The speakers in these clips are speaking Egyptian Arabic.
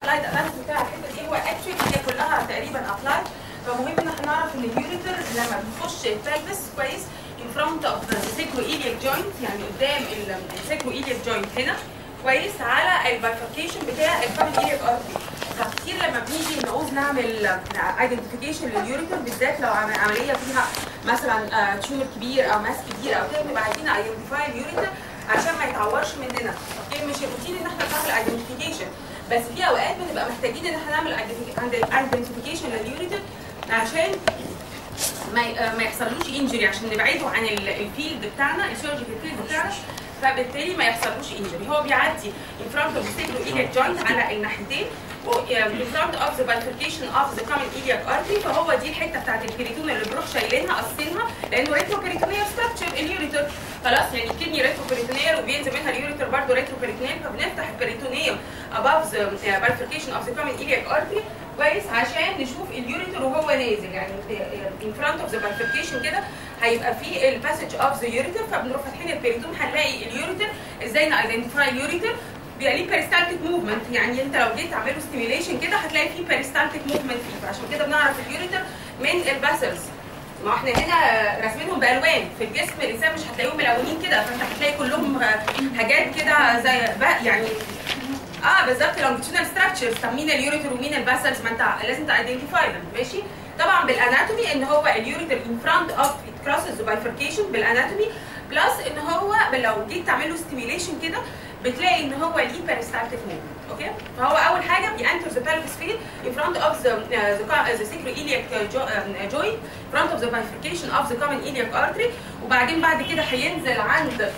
الابلايد اناليسيس بتاع الحته دي هو اكشلي هي كلها تقريبا ابلايد فمهم ان احنا نعرف ان اليوريتر لما بيخش البلبس كويس in front of the sacroiliac joint يعني قدام الساكروiliac joint هنا كويس على البايفركيشن بتاع الكومن ارتري فكتير لما بنيجي نعوز نعمل ايدنتيفيكيشن لليوريتر بالذات لو عم- عمليه فيها مثلا تيومر كبير او ماس كبير او كده بنبقى عايزين ايدنتيفاي اليوريتر عشان ما يتعورش مننا اوكي مش الروتين ان احنا نعمل ايدنتيفيكيشن بس في اوقات بنبقى محتاجين ان احنا نعمل ايدنتيفيكيشن لليوريتر عشان ما ي- ما يحصلوش انجري عشان نبعده عن ال- الفيلد بتاعنا السيرجيكال فيلد بتاعنا فبالتالي ما يحصلوش انجري هو بيعدي in front of the sacroiliac joint على الناحيتين و in front of the bifurcation of the common iliac artery فهو دي الحته بتاعت البريتون اللي بنروح شايلينها قاصينها لانه ريترو بريتونيال ستراكشر اليوريتر خلاص يعني الكدني ريترو بريتونيال وبينزل منها اليوريتر برضه ريترو بريتونيال فبنفتح البريتونيوم above the uh, bifurcation of the common iliac artery كويس عشان نشوف اليوريتر وهو نازل يعني in front of the bifurcation كده هيبقى في الباسج اوف ذا يوريتر فبنروح فاتحين البريتوم هنلاقي اليوريتر ازاي نايدنتيفاي اليوريتر بيبقى ليه بيريستالتيك موفمنت يعني انت لو جيت تعمله ستيميوليشن كده هتلاقي فيه بيريستالتيك موفمنت فيه فعشان كده بنعرف اليوريتر من الباسلز ما احنا هنا راسمينهم بالوان في الجسم الانسان مش هتلاقيهم ملونين كده فانت هتلاقي كلهم حاجات كده زي بقى يعني اه بالظبط لونجيتودينال ستراكشرز طب مين اليوريتر ومين الباسلز ما انت لازم تايدنتيفاي ماشي طبعا بالاناتومي ان هو اليوريتر ان فرونت اوف ات كروسز بايفركيشن بالاناتومي بلس ان هو لو جيت تعمل له ستيميوليشن كده بتلاقي ان هو ليه بيريستالتيك موفمنت اوكي فهو اول حاجه بيانتر ذا pelvis field in front of the uh, the sacroiliac jo- um, joint in front of the bifurcation of the common iliac artery وبعدين بعد كده هينزل عند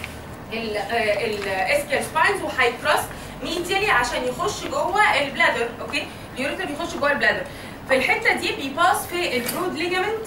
الاسكيال سباينز وهيكروس ميديالي عشان يخش جوه البلادر اوكي اليوريتر بيخش جوه البلادر في الحته دي بيباس في البرود ليجامنت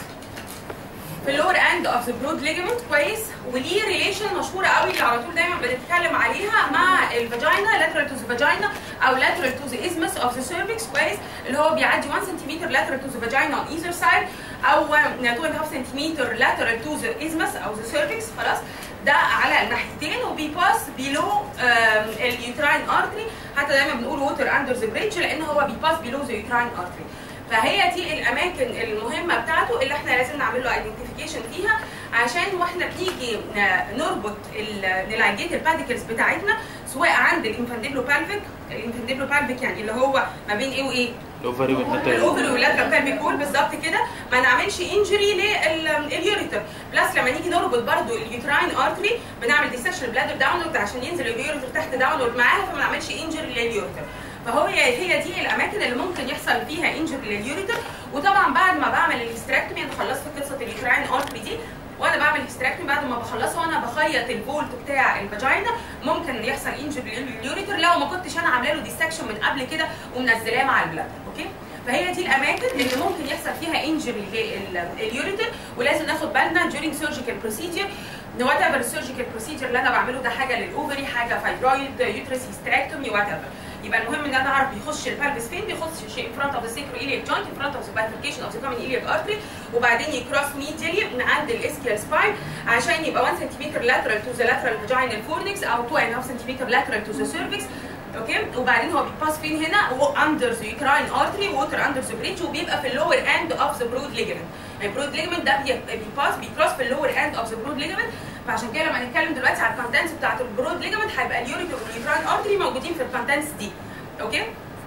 في اللور اند اوف ذا برود ليجامنت كويس وليه ريليشن مشهوره قوي اللي على طول دايما بنتكلم عليها مع الفاجينا lateral to the vagina او lateral to the isthmus of the cervix كويس اللي هو بيعدي 1 سم lateral to the vagina on either side او 2.5 سم lateral to the isthmus او the cervix خلاص ده على الناحيتين وبيباس بيلو اليوتراين ارتري حتى دايما بنقول ووتر اندر ذا بريدج لان هو بيباس بيلو ذا يوتراين ارتري فهي دي الاماكن المهمه بتاعته اللي احنا لازم نعمل له ايدنتيفيكيشن فيها عشان واحنا بنيجي ن- نربط النلاجيت الباديكلز بتاعتنا سواء عند الانفانديبلو بالفيك الانفانديبلو بالفيك يعني اللي هو ما بين ايه وايه الاوفري والنتائج الاوفر واللاترال بيلفيك وول بالظبط كده ما نعملش انجري لليوريتر بلس لما نيجي نربط برضو اليوتراين ارتري بنعمل ديسكشن بلادر داونورد عشان ينزل اليوريتر تحت داونورد معاها فما نعملش انجري لليوريتر فهو هي هي دي الاماكن اللي ممكن يحصل فيها انجري لليوريتر وطبعا بعد ما بعمل الاستراكتومي انا خلصت قصه اليوتراين ارتري دي وانا بعمل الاستراكتومي بعد ما بخلصه وانا بخيط الفولت بتاع الفاجينا ممكن يحصل انجري لليوريتر لو ما كنتش انا عامله له ديسكشن من قبل كده ومنزلاه مع البلاد اوكي فهي دي الاماكن اللي ممكن يحصل فيها انجري لليوريتر ولازم ناخد بالنا during surgical procedure وات ايفر السيرجيكال بروسيجر اللي انا بعمله ده حاجه للاوفري حاجه فايبرويد يوترس هيستراكتومي وات ايفر يبقى المهم ان انا اعرف بيخش البلبس فين بيخش شيء in front of the sacroiliac joint in front of the bifurcation of the common iliac artery وبعدين يكروس medially من عند الاسكيال سباين عشان يبقى 1 سم lateral to the lateral vaginal fornix او 2.5 سم lateral to the cervix اوكي وبعدين هو بيباس فين هنا اندر ذا يوتراين ارتري ووتر اندر ذا بريتش وبيبقى في اللور اند اوف ذا برود ليجمنت البرود ليجمنت ده بي- بيباس بيكروس في اللور اند اوف ذا برود ليجمنت فعشان كده لما نتكلم دلوقتي على الكونتنتس بتاعت البرود ليجمنت هيبقى اليوريتر واليوتراين ارتري موجودين في الكونتنتس دي اوكي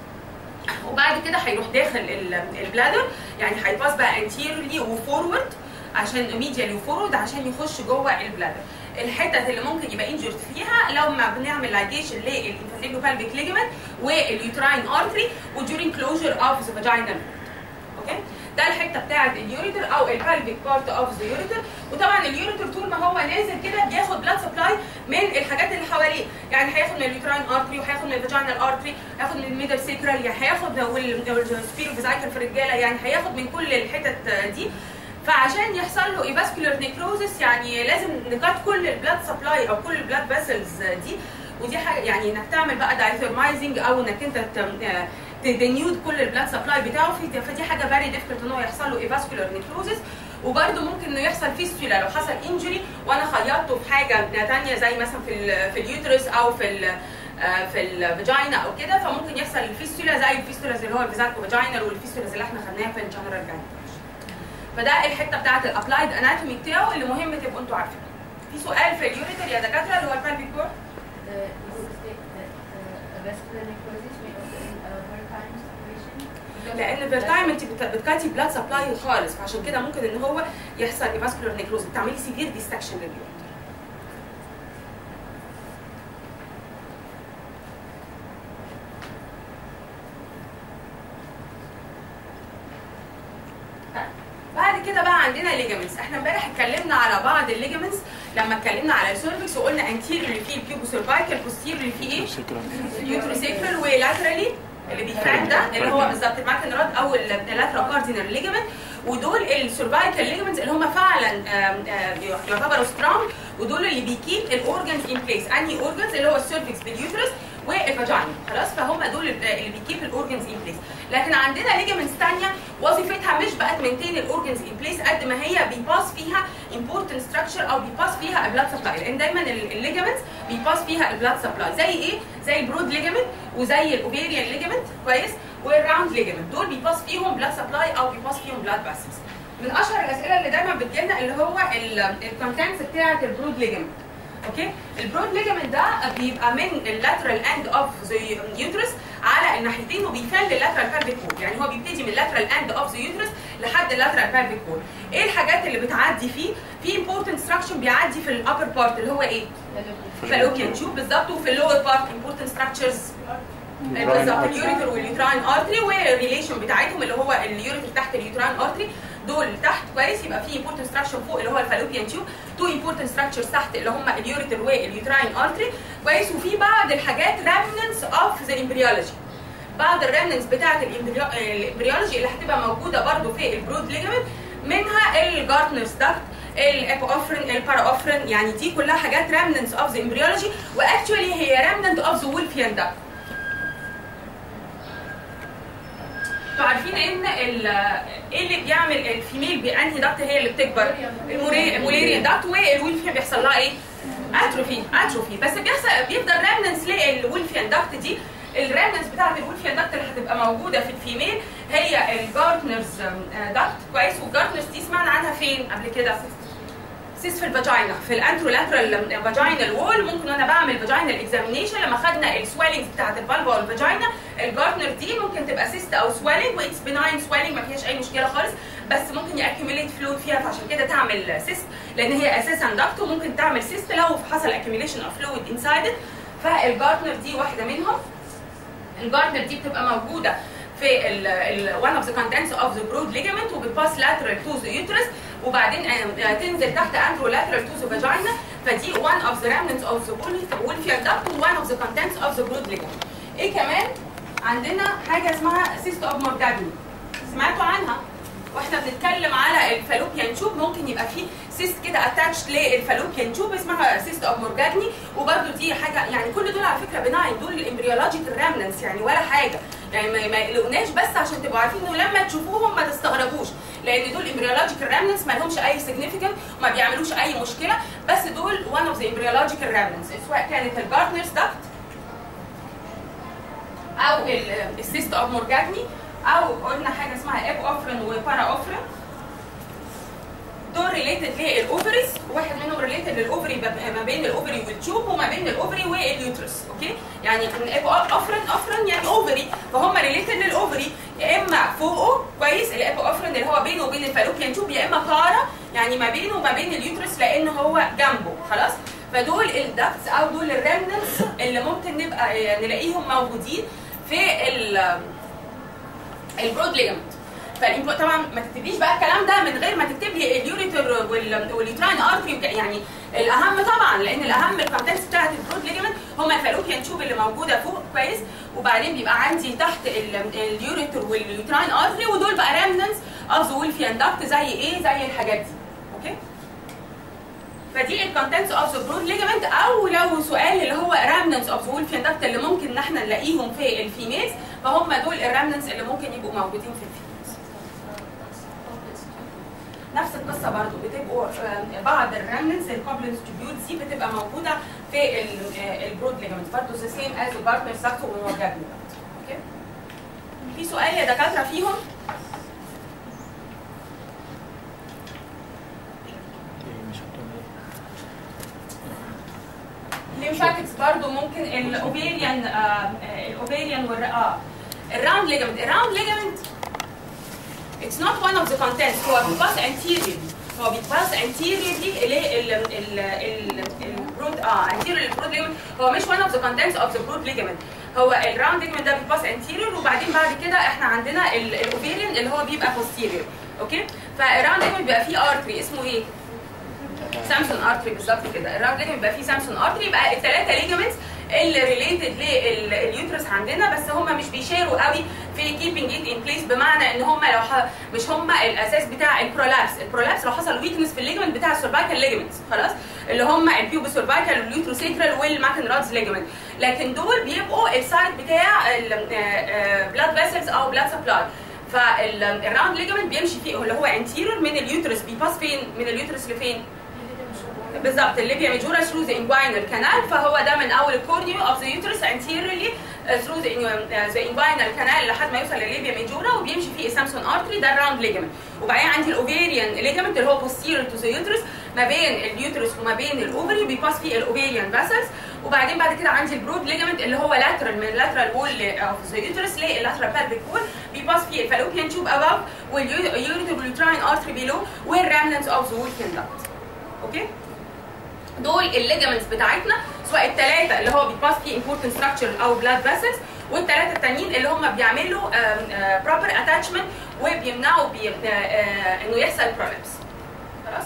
وبعد كده هيروح داخل ال- البلادر يعني هيباس بقى انتيرلي وفورورد عشان ميديالي وفورورد عشان يخش جوه البلادر الحتت اللي ممكن يبقى انجرد فيها لو ما بنعمل لايجيشن للانفاسيلو بالفيك ليجمنت واليوتراين ارتري وديورينج كلوجر اوف ذا فاجينال اوكي ده الحته بتاعه اليوريتر او البالفيك بارت اوف ذا يوريتر وطبعا اليوريتر طول ما هو نازل كده بياخد بلاد سبلاي من الحاجات اللي حواليه يعني هياخد من اليوتراين ارتري وهياخد من الفاجينال ارتري هياخد من الميدل سيكرال يعني هياخد والسبيرو فيزايكل في الرجاله يعني هياخد من كل الحتت دي فعشان يحصل له ايفاسكولار نيكروزس يعني لازم نكات كل البلاد سبلاي او كل البلاد فيسلز دي ودي حاجه يعني انك تعمل بقى دايثرمايزنج او انك انت ت- تدنيود كل البلاد سبلاي بتاعه في- فدي حاجه فيري ديفيكولت ان هو يحصل له ايفاسكولار نيكروزس وبرده ممكن انه يحصل فيستولا لو حصل انجري وانا خيطته في حاجه ثانيه زي مثلا في ال في اليوترس او في ال آه، في الفاجينا او كده فممكن يحصل الفيستولا زي الفيستولاز اللي هو الفيزاكو فاجينال والفيستولاز اللي احنا خدناها في الجنرال جاينكولوجي فده الحته بتاعت الابلايد اناتومي بتاعه اللي مهم تبقوا انتوا عارفين في سؤال في اليوريتر يا دكاتره اللي هو البالبيك كور The, you state that uh, a vascular necrosis may occur in a fertile situation. because لان of بالتايم انت بت- بتكاتي بلاد سبلاي خالص فعشان كده ممكن ان هو يحصل فاسكولار نيكروز بتعملي سيفير ديستكشن لليوريتر بعد كده بقى عندنا ليجامنتس احنا امبارح اتكلمنا على بعض الليجامنتس لما اتكلمنا على السيرفكس وقلنا انتيريوري فيه البيوبو سيرفايكال بوستيريوري فيه ايه؟ اليوتروسيكرال ولاترالي اللي بيفرق ده اللي هو بالظبط الماكن راد او اللاترال كاردينال ليجمنت ودول السيرفايكال ليجمنتس اللي هم فعلا آم، آم، يعتبروا سترونج ودول اللي بيكيب الاورجنز ان بليس انهي اورجنز اللي هو السيرفكس باليوترس والفاجينا خلاص فهم دول اللي بيكيب الاورجنز ان بليس لكن عندنا ليجمنتس ثانيه وظيفتها مش بقى تمنتين الاورجنز ان بليس قد ما هي بيباس فيها امبورتنت ستراكشر او بيباس فيها البلاد سبلاي لان دايما الليجمنتس بيباس فيها البلاد سبلاي زي ايه؟ زي البرود ليجمنت وزي الاوفيريان ليجمنت كويس والراوند ليجمنت دول بيباس فيهم بلاد سبلاي او بيباس فيهم بلاد فاسلز من اشهر الاسئله اللي دايما بتجيلنا اللي هو الكونتنتس بتاعه البرود ليجمنت اوكي البرود ليجمنت ده بيبقى من اللاترال اند اوف ذا يوترس على الناحيتين وبيفل اللاترال بيلفيك وول يعني هو بيبتدي من اللاترال اند اوف ذا يوترس لحد اللاترال بيلفيك وول ايه الحاجات اللي بتعدي فيه في امبورتنت ستراكشر بيعدي في الابر بارت اللي هو ايه فالوكيان تشوب بالظبط وفي اللور بارت امبورتنت ستراكشرز بالظبط اليوريتر واليوتراين ارتري والريليشن بتاعتهم اللي هو اليوريتر تحت اليوتراين ارتري دول تحت كويس يبقى في امبورتنت ستراكشر فوق اللي هو الفالوبيان تيوب تو امبورتنت ستراكشرز تحت اللي هم اليوريتر واليوتراين ارتري كويس وفي بعض الحاجات ريمننس اوف ذا امبريولوجي بعض الريمننس بتاعت الامبريولوجي اللي هتبقى موجوده برده في البرود ليجمنت منها الجارتنرز داكت الابوفرين الباراوفرين يعني دي كلها حاجات ريمننس اوف ذا امبريولوجي واكشولي هي ريمننت اوف ذا وولفيان داكت انتوا عارفين ان ال- ايه اللي بيعمل الفيميل بانهي داكت هي اللي بتكبر الموري- الموليريان داكت والولفيان بيحصل لها ايه اتروفي اتروفي بس بيحصل بيفضل ريمننس للولفيان داكت دي الريمننس بتاعت الولفيان داكت اللي هتبقى موجوده في الفيميل هي الجارتنرز داكت كويس والجارتنرز دي سمعنا عنها فين قبل كده سيس في الفاجينا في الانترولاترال فاجينال وول ممكن وانا بعمل فاجينال اكزامينيشن لما خدنا السويلنج بتاعت الفالفا والفاجينا الجارتنر دي ممكن تبقى سيست او سويلنج واتس بناين سويلنج ما فيهاش اي مشكله خالص بس ممكن ياكيوميليت فلويد فيها فعشان كده تعمل سيست لان هي اساسا داكت وممكن تعمل سيست لو حصل اكيوميليشن اوف فلويد انسايد فالجارتنر دي واحده منهم الجارتنر دي بتبقى موجوده في ال ال one of the contents of the broad ligament وبتباس lateral to the uterus وبعدين آه، تنزل تحت anterolateral to the vagina فدي one of the remnants of the Wolffian duct و one of the contents of the broad ligament. ايه كمان؟ عندنا حاجه اسمها cyst of Morgagni سمعتوا عنها؟ واحنا بنتكلم على الفالوبيان تيوب ممكن يبقى فيه سيست كده اتاتش للفالوبيان تيوب اسمها سيست اوف مورجاني وبرده دي حاجه يعني كل دول على فكره بناين دول الامبريولوجيكال ريمننس يعني ولا حاجه يعني ما ما يقلقوناش بس عشان تبقوا عارفين انه لما تشوفوهم ما تستغربوش لان دول امبريولوجيكال ريمننس ما لهمش اي سيجنيفيكانت وما بيعملوا اي مشكله بس دول وان اوف ذا امبريولوجيكال ريمننس سواء كانت البارتنرز داكت او السيست اوف مورجاني او قلنا حاجه اسمها اب اوفرن وبارا اوفرن دول ريليتد للاوفريز واحد منهم ريليتد للاوفري ما بين الاوفري والتيوب وما بين الاوفري واليوترس اوكي يعني اب اوفرن اوفرن يعني اوفري فهم ريليتد للاوفري يا اما فوقه كويس الاب اوفرن اللي هو بينه وبين الفالوبيان تيوب يا اما بارا يعني ما بينه وما بين اليوترس لان هو جنبه خلاص فدول الدكتس او دول الريمننتس اللي ممكن نبقى نلاقيهم موجودين في ال البرود ليجمنت فالإمبو... طبعا ما تكتبليش بقى الكلام ده من غير ما تكتب لي اليوريتر وال... واليوتراين ارتري وك... يعني الاهم طبعا لان الاهم الكونتنتس بتاعت البرود ليجمنت هما الفالوبيان تيوب اللي موجوده فوق كويس وبعدين بيبقى عندي تحت ال... اليوريتر واليوتراين ارتري ودول بقى ريمننس اوف ذا وولفيان داكت زي ايه زي الحاجات دي اوكي فدي الكونتنتس اوف ذا برود ليجمنت او لو سؤال اللي هو رامننس اوف ذا وولفيان داكت اللي ممكن ان احنا نلاقيهم في الفيميلز فهم دول الرامننس اللي ممكن يبقوا موجودين في الفيميلز نفس القصه برضو بتبقوا آه، بعض الريمنتس الكوبلنس تيبيولز دي بتبقى موجوده في البرود ليجمنت برضو ذا سيم از البارتنر ساكتو والموجبني اوكي في سؤال يا دكاتره فيهم الليمفاتكس برضو ممكن الاوبيريان الاوبيريان والر اه الراوند ليجمنت الراوند ليجمنت اتس نوت وان اوف ذا contents هو بيباس انتيريورلي هو بيباس انتيريورلي للبرود اه انتيريور للبرود ليجمنت هو مش وان اوف ذا contents اوف ذا برود ليجمنت هو الراوند ليجمنت ده بيباس انتيريور وبعدين بعد كده احنا عندنا الاوبيريان اللي هو بيبقى posterior اوكي فالراوند ليجمنت بيبقى فيه ارتري اسمه ايه؟ سامسون ارتري بالظبط كده الراوند ليجمنت بيبقى فيه سامسون ارتري يبقى الثلاثه ليجمنتس اللي ريليتد لليوترس عندنا بس هم مش بيشاروا قوي في كيبنج ات ان بليس بمعنى ان هم لو ح... مش هم الاساس بتاع البرولابس البرولابس لو حصل ويكنس في الليجمنت بتاع السيرفايكال ليجمنتس خلاص اللي هم البيوبو سيرفايكال واليوتروسيكرال والماكن رادز ليجمنت لكن دول بيبقوا السايد بتاع البلاد فيسلز او بلاد سبلاي فالراوند ليجمنت بيمشي فيه اللي هو انتيريور من اليوترس بيباس فين من اليوترس لفين بالظبط الليبيا ميجورا ثرو ذا انجوينال كانال فهو ده من اول الكورنيو اوف ذا يوترس انتيريورلي ثرو ذا انجوينال كانال لحد ما يوصل للليبيا ميجورا وبيمشي فيه سامسون ارتري ده الراوند ليجمنت وبعدين عندي الاوفيريان ليجمنت اللي هو بوستيريور تو ذا يوترس ما بين اليوترس وما بين الاوفري بيباس فيه الاوفيريان فاسلز وبعدين بعد كده عندي البرود ليجمنت اللي هو لاترال من اللاترال وول اوف ذا يوترس للاترال بلفيك وول بيباس فيه الفالوبيان تيوب اباف واليوريتروبلوتراين ارتري بيلو والرامننت اوف ذا وولكن داكت اوكي دول الليجمنتس بتاعتنا سواء الثلاثه اللي هو بيباس فيه امبورتنت ستراكشر او بلاد فيسلز والثلاثه التانيين اللي هم بيعملوا بروبر اتاتشمنت وبيمنعوا بي آه، آه، انه يحصل برولابس خلاص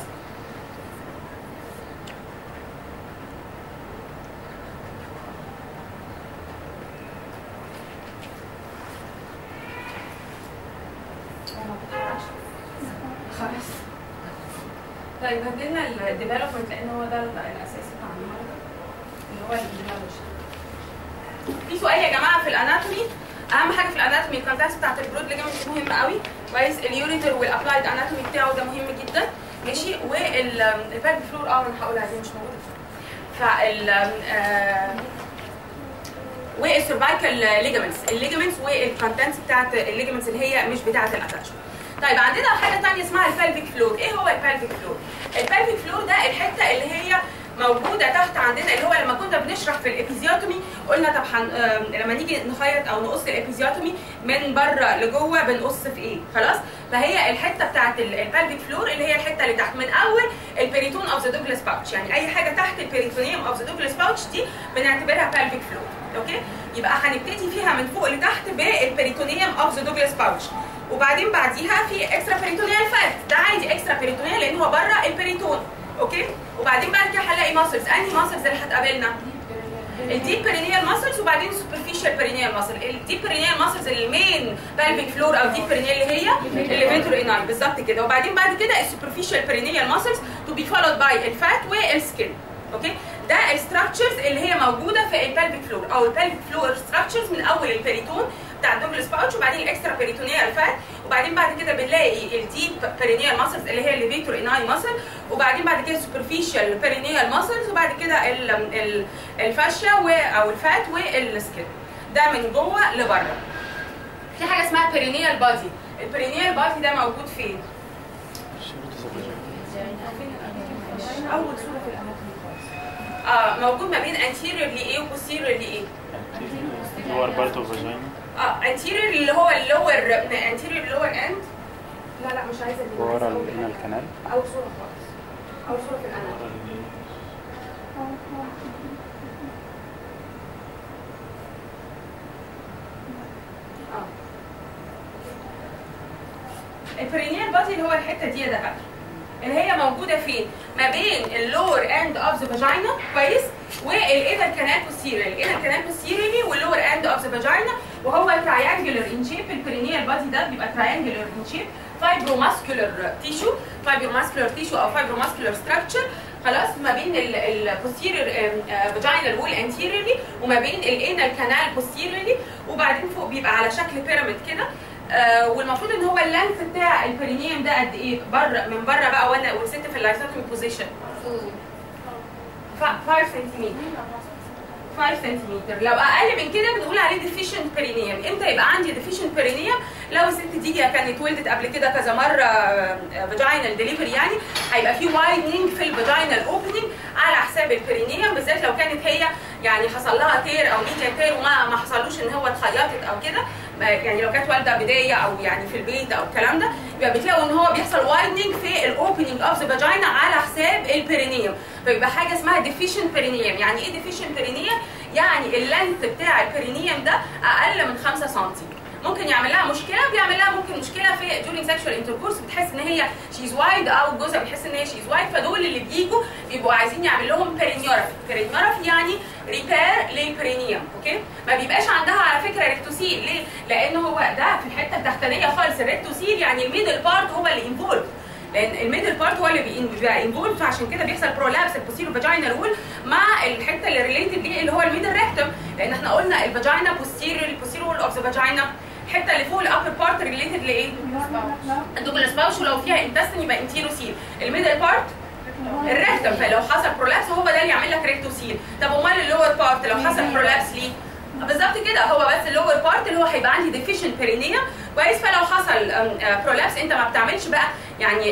خلاص طيب هدينا الديفلوبمنت لان هو ده الاساس بتاع النهارده اللي هو الديفلوبمنت في سؤال يا جماعه في الاناتومي اهم حاجه في الاناتومي الكونتاكت بتاعت البرود ليجمنت مهمه قوي كويس اليوريتر والابلايد اناتومي بتاعه ده مهم جدا ماشي والباك فلور اه انا هقولها دي مش موجوده فال آه، والسيرفايكال ليجمنتس الليجمنتس والكونتنتس بتاعت الليجمنتس اللي هي مش بتاعت الاتاتشمنت طيب عندنا حاجه ثانيه اسمها البلفيك فلور ايه هو البلفيك فلور البلفيك فلور ده الحته اللي هي موجوده تحت عندنا اللي هو لما كنا بنشرح في الابيزيوتومي قلنا طب حن... آم، لما نيجي نخيط او نقص الابيزيوتومي من بره لجوه بنقص في ايه خلاص فهي الحته بتاعت البلفيك فلور اللي هي الحته اللي تحت من اول البريتون اوف ذا دوجلاس باوتش يعني اي حاجه تحت البريتونيوم اوف ذا دوجلاس باوتش دي بنعتبرها بلفيك فلور اوكي يبقى هنبتدي فيها من فوق لتحت بالبريتونيوم اوف ذا دوجلاس باوتش وبعدين بعديها في اكسترا بريتونيال فات ده عادي اكسترا بريتونيال لان هو بره البريتون اوكي وبعدين بعد كده هنلاقي ماسلز انهي ماسلز اللي هتقابلنا الديب بيرينيال ماسلز وبعدين سوبرفيشال بيرينيال ماسل الديب بيرينيال ماسلز المين بالفيك فلور او ديب بيرينيال اللي هي الليفيتور اناي بالظبط كده وبعدين بعد كده السوبرفيشال بيرينيال ماسلز تو بي فولود باي الفات والسكين اوكي ده الستراكشرز اللي هي موجوده في البلفيك فلور او البلفيك فلور ستراكشرز من اول البريتون بتاع الدوجلاس باوتش وبعدين الاكسترا بيريتونيال فات وبعدين بعد كده بنلاقي الديب بيرينيال ماسلز اللي هي الليفيتور اناي ماسل وبعدين بعد كده سوبرفيشال بيرينيال ماسلز وبعد كده ال- ال- الفاشيا و- او الفات والسكين ده من جوه لبره في حاجه اسمها بيرينيال بادي البيرينيال بادي ده موجود فين؟ اول صوره في الاناتومي خالص اه موجود ما بين anterior لايه وposterior لايه؟ lower part of vagina اه anterior اللي هو اللور anterior اللور اند لا لا مش عايزه دي ورا عايزة أول الانال حاجة. كانال اول صوره خالص اول صوره في الاناتومي اه البرينيال بادي اللي هو الحته دي يا دكاتره اللي هي موجوده فين؟ ما بين اللور اند اوف ذا فاجينا كويس والانر كانال بوستيريور الانر كانال بوستيريورلي واللور اند اوف ذا فاجينا وهو تراينجلر ان شيب البرينيال بادي ده بيبقى تراينجلر ان شيب فايبروماسكولار تيشو فايبروماسكولار تيشو او فايبروماسكولار ستراكشر خلاص ما بين البوستيريور فاجينال وول انتيريورلي وما بين الانر كانال بوستيريورلي وبعدين فوق بيبقى على شكل بيراميد كده آه والمفروض ان هو اللانث بتاع البرينيوم ده قد ايه بره من بره بقى وانا والست في اللايسوتومي بوزيشن 5 سنتيمتر 5 سنتيمتر لو اقل من كده بنقول عليه ديفيشنت بيرينيوم امتى يبقى عندي ديفيشنت بيرينيوم لو الست دي كانت ولدت قبل كده كذا مره فاجينال ديليفري يعني هيبقى في وايدنينج في الفاجينال اوبننج على حساب البيرينيوم بالذات لو كانت هي يعني حصل لها تير او ميديا تير وما ما حصلوش ان هو اتخيطت او كده ما- يعني لو كانت والده بدايه او يعني في البيت او الكلام ده يبقى بتلاقوا ان هو بيحصل وايدنينج في الاوبننج اوف ذا فاجينا على حساب البيرينيوم فيبقى حاجه اسمها ديفيشنت بيرينيوم يعني ايه ديفيشنت بيرينيوم يعني اللينث بتاع البيرينيوم ده اقل من 5 سم ممكن يعمل لها مشكله بيعمل لها ممكن مشكله في during sexual intercourse بتحس ان هي شيز وايد او جوزها بيحس ان هي شيز وايد فدول اللي بيجوا بيبقوا عايزين يعمل لهم بيرينيورافي بيرينيورافي يعني ريبير للبرينيوم اوكي ما بيبقاش عندها على فكره ريكتوسيل ليه لان هو ده في الحته التحتانيه خالص الريكتوسيل يعني الميدل بارت هو اللي انفولد لان الميدل بارت هو اللي بي- بيبقى انفولد فعشان كده بيحصل برولابس البوستيرو فاجينال وول مع الحته اللي ريليتد ليه اللي هو الميدل ريكتم لان احنا قلنا الفاجينا بوستيريور البوستيريور وول اوف ذا فاجينا الحته اللي فوق الابر بارت ريليتد لايه؟ الدوبل سباوش ولو فيها انتستين يبقى انتيروسيل الميدل بارت الريكتم فلو حصل برولابس هو ده اللي يعمل لك ريكتوسيل طب امال اللور بارت لو حصل برولابس ليه؟ بالظبط كده هو بس اللور بارت اللي هو هيبقى عندي ديفيشنت بيرينيا كويس فلو حصل برولابس انت ما بتعملش بقى يعني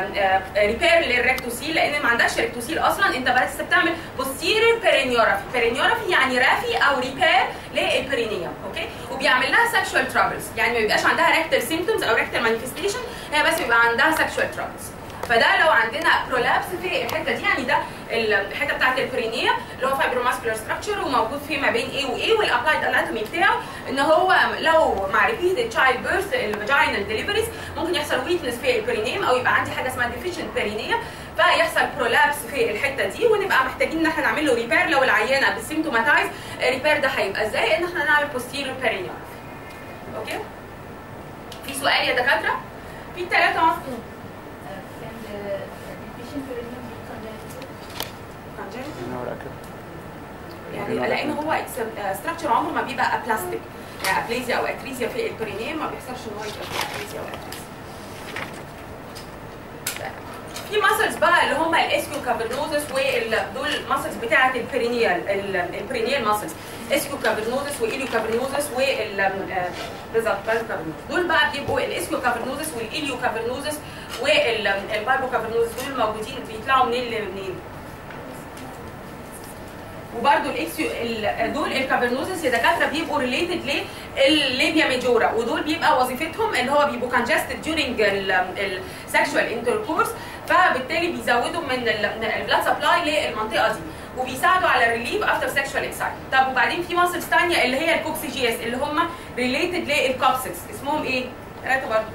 ريبير للريكتوسيل لان ما عندكش ريكتوسيل اصلا انت بس بتعمل بوستيريور بيرينيورافي بيرينيورافي يعني رافي او ريبير للبيرينيوم اوكي وبيعمل لها سكشوال ترابلز يعني ما بيبقاش عندها ريكتال سيمبتومز او ريكتال مانيفستيشن هي بس بيبقى عندها سكشوال ترابلز فده لو عندنا برولابس في الحته دي يعني ده الحته بتاعت البرينيا اللي هو فايبروماسكولار ستراكشر وموجود فيه ما بين A و A والابلايد اناتومي بتاعه ان هو لو مع ريبيتد تشايلد بيرث الفاجينال ديليفريز ممكن يحصل ويكنس في البرينيم او يبقى عندي حاجه اسمها ديفيشنت برينيا فيحصل برولابس في الحته دي ونبقى محتاجين ان احنا نعمل له ريبير لو العيانه بالسيمتوماتايز الريبير ده هيبقى ازاي ان احنا نعمل بوستيريور بيرينيا اوكي في سؤال يا دكاتره في ثلاثه مفهوم يعني لان هو ستراكشر عمره ما بيبقى بلاستيك يعني ابليزيا او اكريزيا في البرينيم ما بيحصلش ان هو يبقى فيه ابليزيا او اكريزيا في ماسلز بقى اللي هم الاسكيو كافرنوزس ودول ماسلز بتاعه البرينيال البرينيال ماسلز اسكيو كافرنوزس وايليو كافرنوزس وال بالظبط كافرنوزس دول بقى بيبقوا الاسكيو كافرنوزس والايليو كافرنوزس والبايبو كافرنوزس دول موجودين بيطلعوا منين لمنين وبرده الاكسيو ال- دول الكافرنوزس يا دكاتره بيبقوا ريليتد للليبيا ميجورا ودول بيبقى وظيفتهم ان هو بيبقوا كونجستد ديورنج السكشوال انتركورس فبالتالي بيزودوا من البلاد سبلاي للمنطقه دي وبيساعدوا على الريليف افتر سكشوال اكسايت طب وبعدين في ماسلز ثانيه اللي هي الكوكسيجياس اللي هم ريليتد للكوكسكس اسمهم ايه؟ ثلاثه برضه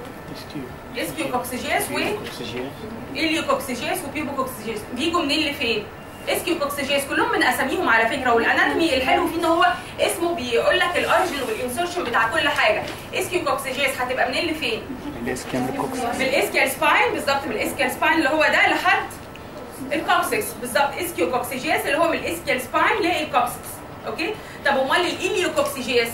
اسكيو كوكسيجياس و اليوكوكسيجياس وبيبوكوكسيجياس بيجوا منين لفين؟ اسكيو كوكسيجياس كلهم من اساميهم على فكره والاناتومي الحلو فيه ان هو اسمه بيقول لك الاوريجن والانسرشن بتاع كل حاجه اسكيو كوكسيجياس هتبقى منين لفين؟ من الاسكيال سباين بالظبط من الاسكيال سباين اللي هو ده لحد الكوكسكس بالظبط اسكيو كوكسيجياس اللي هو من الاسكيال سباين للكوكسكس اوكي طب امال الايليو كوكسيجياس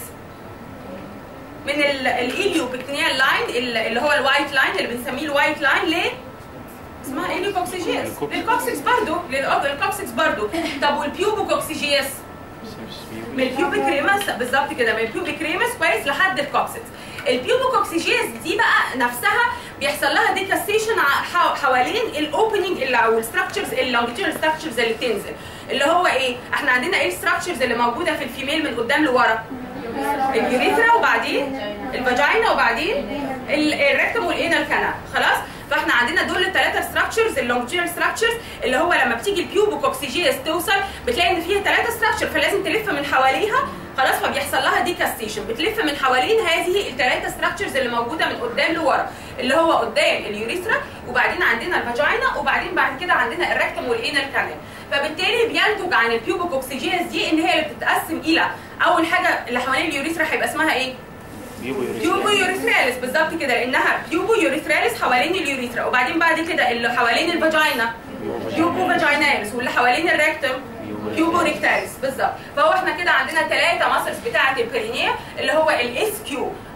من الايليو بكتينيال لاين اللي هو الوايت لاين اللي بنسميه الوايت لاين ليه؟ اسمها ايه كوكسيجياس للكوكسكس برضه للكوكسكس برضه طب والبيوبوكوكسيجياس من البيوبيك ريمس بالظبط كده من البيوبيك ريمس كويس لحد الكوكسكس البيوبوكوكسيجياس دي بقى نفسها بيحصل لها ديكاستيشن حوالين الاوبننج اللي او الستراكشرز اللونجيتيودنال ستراكشرز اللي بتنزل اللي هو ايه احنا عندنا ايه الستراكشرز اللي موجوده في الفيميل من قدام لورا اليوريثرا وبعدين الفاجينا وبعدين الريكتوم والانال كانال خلاص فاحنا عندنا دول الثلاثه ستراكشرز اللونجيتيودنال ستراكشرز اللي هو لما بتيجي البيوبوكوكسيجياس توصل بتلاقي ان فيها ثلاثه ستراكشر فلازم تلف من حواليها خلاص فبيحصل لها ديكاستيشن بتلف من حوالين هذه الثلاثه ستراكشرز اللي موجوده من قدام لورا اللي هو قدام اليوريثرا وبعدين عندنا الفاجينا وبعدين بعد كده عندنا الريكتوم والانال كانال فبالتالي بينتج عن البيوبوكوكسيجياس دي ان هي اللي بتتقسم الى اول حاجه اللي حوالين اليوريثرا هيبقى اسمها ايه؟ بيوبو يوريثراليس بالظبط كده لانها بيوبو يوريثراليس حوالين اليوريثرا وبعدين بعد كده اللي حوالين الفاجينا بيوبو فاجيناليس واللي حوالين الريكتوم بيوبو ريكتاليس بالظبط فهو احنا كده عندنا ثلاثه ماسلز بتاعه البرينيه اللي هو الاس كيو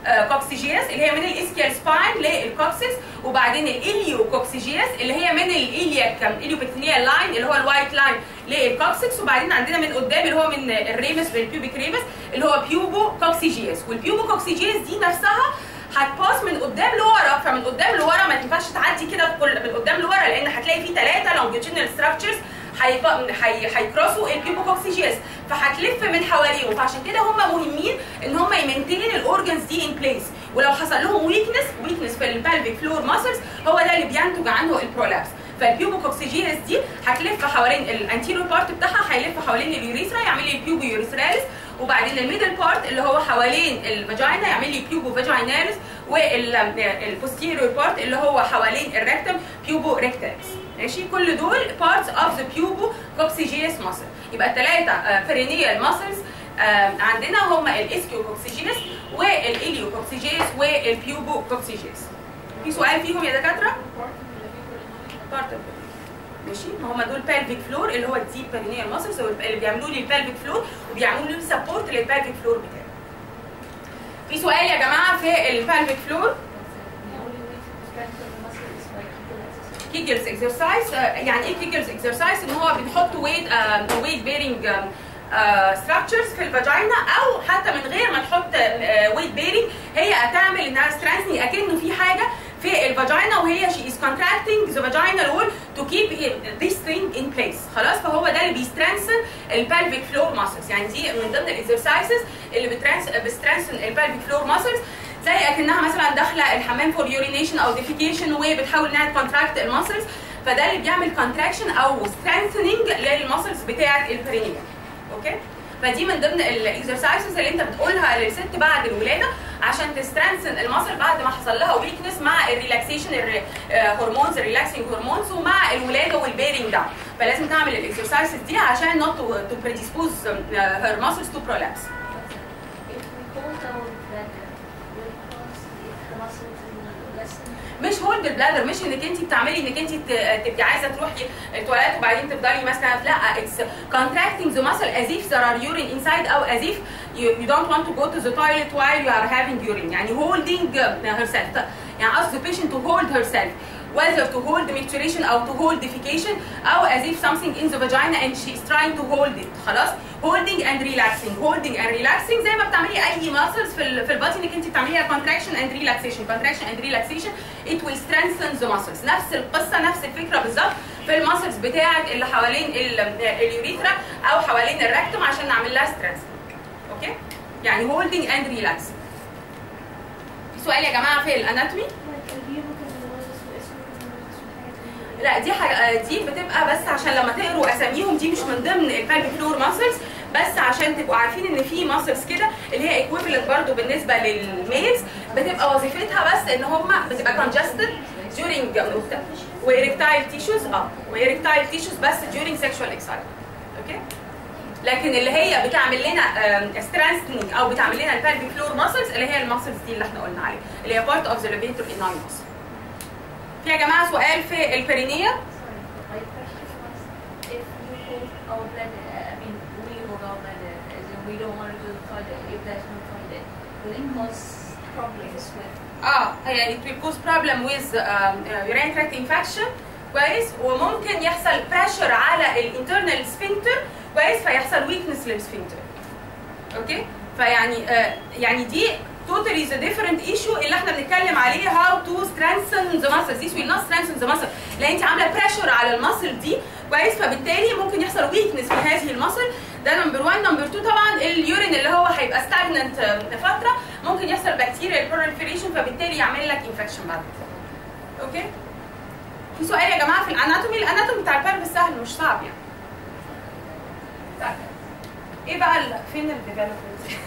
كوكسيجياس اللي هي من الاسكيال سباين للكوكسيس وبعدين الاليو كوكسيجياس اللي هي من الالياك اليوبكتينيال لاين اللي هو الوايت لاين للكوكسيكس وبعدين عندنا من قدام اللي هو من الريمس للبيوبيك ريمس اللي هو بيوبو كوكسيجياس والبيوبو كوكسيجياس دي نفسها هتباس من قدام لورا فمن قدام لورا ما تنفعش تعدي كده كل- من قدام لورا لان هتلاقي فيه ثلاثه لونجيتيودنال ستراكشرز هيكروسوا البيبوكوكسيجياس فهتلف من حواليهم فعشان كده هم مهمين ان هم يمنتين الاورجنز دي ان بليس ولو حصل لهم ويكنس ويكنس في البالفيك فلور ماسلز هو ده اللي بينتج عنه البرولابس فالبيوبوكوكسيجياس دي هتلف حوالين الانتيريور بارت بتاعها هيلف حوالين اليوريثرا يعمل لي البيوبو يوريثراليس وبعدين الميدل بارت اللي هو حوالين الفاجينا يعمل لي بيوبو فاجيناليس والبوستيريور بارت اللي هو حوالين الريكتم بيوبو ريكتاليس ماشي كل دول parts of the pubo coccygeus muscle يبقى الثلاثه perennial muscles آه، عندنا هما الاسكيو كوكسيجينس والاليو كوكسيجيس والبيوبو كوكسيجيس في سؤال فيهم يا دكاتره؟ بارت ماشي ما هم دول pelvic floor اللي هو الديب perennial muscles اللي بيعملوا لي البلفيك فلور وبيعملوا لي سبورت للبلفيك فلور بتاعي في سؤال يا جماعه في البلفيك فلور كيجلز اكسرسايز يعني ايه كيجلز اكسرسايز ان هو بنحط ويت ويت بيرنج ستراكشرز في الفاجينا او حتى من غير ما نحط ويت بيرنج هي هتعمل انها سترانسني اكنه في حاجه في الفاجينا وهي she is contracting the vaginal wall to keep it- this thing in place خلاص فهو ده اللي بيسترانسن البلفيك فلور ماسلز يعني دي من ضمن الاكسرسايزز اللي بترانس بتسترانسن البلفيك فلور ماسلز زي اكنها مثلا داخله الحمام فور يورينيشن او ديفيكيشن وبتحاول انها تكونتراكت الماسلز فده اللي بيعمل كونتراكشن او سترينثنينج للماسلز بتاعه البرينيوم اوكي فدي من ضمن الاكسرسايزز اللي انت بتقولها للست بعد الولاده عشان تسترنسن الماسل بعد ما حصل لها ويكنس مع الريلاكسيشن هرمونز الريلاكسنج هرمونز ومع الولاده والبيرنج داون فلازم تعمل الاكسرسايزز دي عشان not to, to predispose um, uh, her muscles to prolapse If we hold our bladder, will it cause the muscle to lessen? مش هولد البلادر مش انك انت بتعملي انك انت تبقي عايزه تروحي التواليت وبعدين تفضلي ماسكه لا اتس contracting the muscle as if there are urine inside او as if you, you don't want to go to the toilet while you are having urine يعني holding uh, herself يعني قصد the patient to hold herself whether to hold micturition او to hold defecation او as if something in the vagina and she is trying to hold it خلاص holding and relaxing holding and relaxing زي ما بتعملي اي muscles في ال في البادي انك انت بتعمليها contraction and relaxation contraction and relaxation it will strengthen the muscles نفس القصه نفس الفكره بالظبط في الماسلز بتاعه اللي حوالين ال- اليوريثرا او حوالين الركتوم عشان نعمل لها strengthening اوكي يعني holding and relaxing في سؤال يا جماعه في الاناتومي لا دي حاجة دي بتبقى بس عشان لما تقروا اساميهم دي مش من ضمن البالفيك فلور ماسلز بس عشان تبقوا عارفين ان في ماسلز كده اللي هي ايكويفالنت برضو بالنسبه للميلز بتبقى وظيفتها بس ان هم بتبقى كونجستد during وإريكتايل تيشوز اه وإريكتايل تيشوز بس during sexual excitement اوكي لكن اللي هي بتعمل لنا سترانسنج او بتعمل لنا البالفيك فلور ماسلز اللي هي الماسلز دي اللي احنا قلنا عليها اللي هي بارت اوف ذا levator inine muscle في يا جماعه سؤال في البرينيه Sorry, my question was, if we hold our bladder, uh, I mean, we hold our bladder, as in we don't want to go to the toilet, if there's no toilet, will it cause problems with اه هي it will cause problem with um, uh, urinary tract infection كويس وممكن يحصل pressure على الانترنال sphincter كويس فيحصل weakness للسفنكتر اوكي فيعني آه يعني دي totally the different issue اللي احنا بنتكلم عليه how to strengthen the muscle this will not strengthen the muscle لان انت عامله pressure على المسل دي كويس فبالتالي ممكن يحصل weakness في هذه المسل ده نمبر 1 نمبر 2 طبعا اليورين اللي هو هيبقى stagnant آه، فتره ممكن يحصل بكتيريا proliferation فبالتالي يعمل لك infection بعد كده اوكي في سؤال يا جماعه في الاناتومي الاناتومي بتاع البلب سهل مش صعب يعني طيب. ايه بقى ال- فين الديفلوبمنت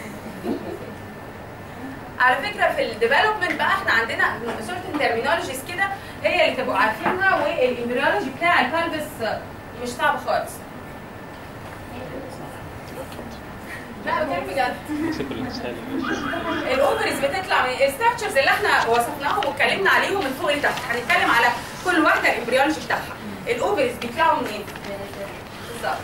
على فكره في الديفلوبمنت بقى احنا عندنا certain terminologies كده هي اللي تبقوا عارفينها والامبريولوجي بتاع البلبس مش صعب خالص لا بتكلم بجد سيبرنس الاوفرز بتطلع من الستراكشرز اللي احنا وصفناهم واتكلمنا عليهم من فوق لتحت هنتكلم على كل واحده الامبريولوجي بتاعها الاوفرز بيطلعوا منين بالظبط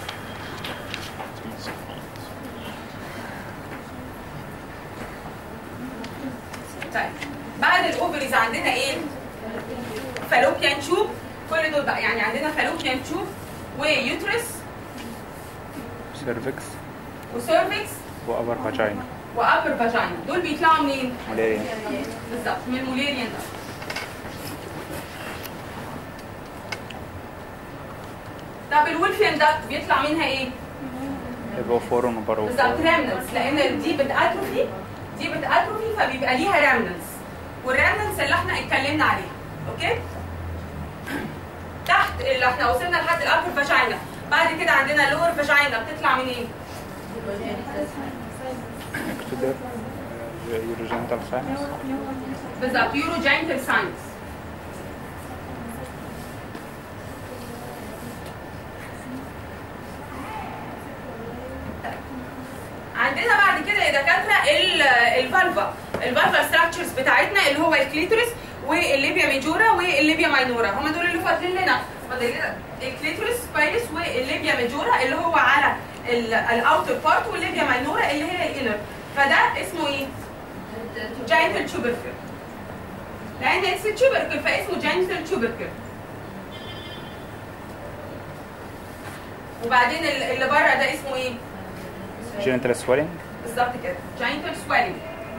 طيب بعد الاوفريز عندنا ايه؟ فالوبيان تشوب كل دول بقى يعني عندنا فالوبيان تشوب ويوترس سيرفكس وسيرفكس وابر فاجينا وابر فاجينا دول بيطلعوا منين؟ مالاريا بالظبط من الموليريان ده طب الولفيان داكت بيطلع منها ايه؟ يبقى فورون وبارو بالظبط رامنتس لان دي بتاتروفي دي بتاتروفي فبيبقى ليها رامنتس والرامنتس اللي احنا اتكلمنا عليها اوكي تحت اللي احنا وصلنا لحد الابر فاجينا بعد كده عندنا اللور فاجينا بتطلع من ايه؟ اكتودر يوروجينتال ساينس بالظبط يورو جاينتال ساينس عندنا بعد كده يا دكاتره ال- الفالفا الفالفا ستراكشرز بتاعتنا اللي هو الكليتورس والليبيا ميجورا والليبيا ماينورا هم دول اللي فاضلين لنا فاضل لنا الكليتورس سبايلس والليبيا ميجورا اللي هو على الاوتر بارت والليبيا ماينورا اللي هي الانر فده اسمه ايه؟ جاينتال تشوبركل لان اتس تشوبركل فاسمه جاينتال تشوبركل وبعدين ال- اللي بره ده اسمه ايه؟ جينيتال سويلنج بالظبط كده جاينتال سويلنج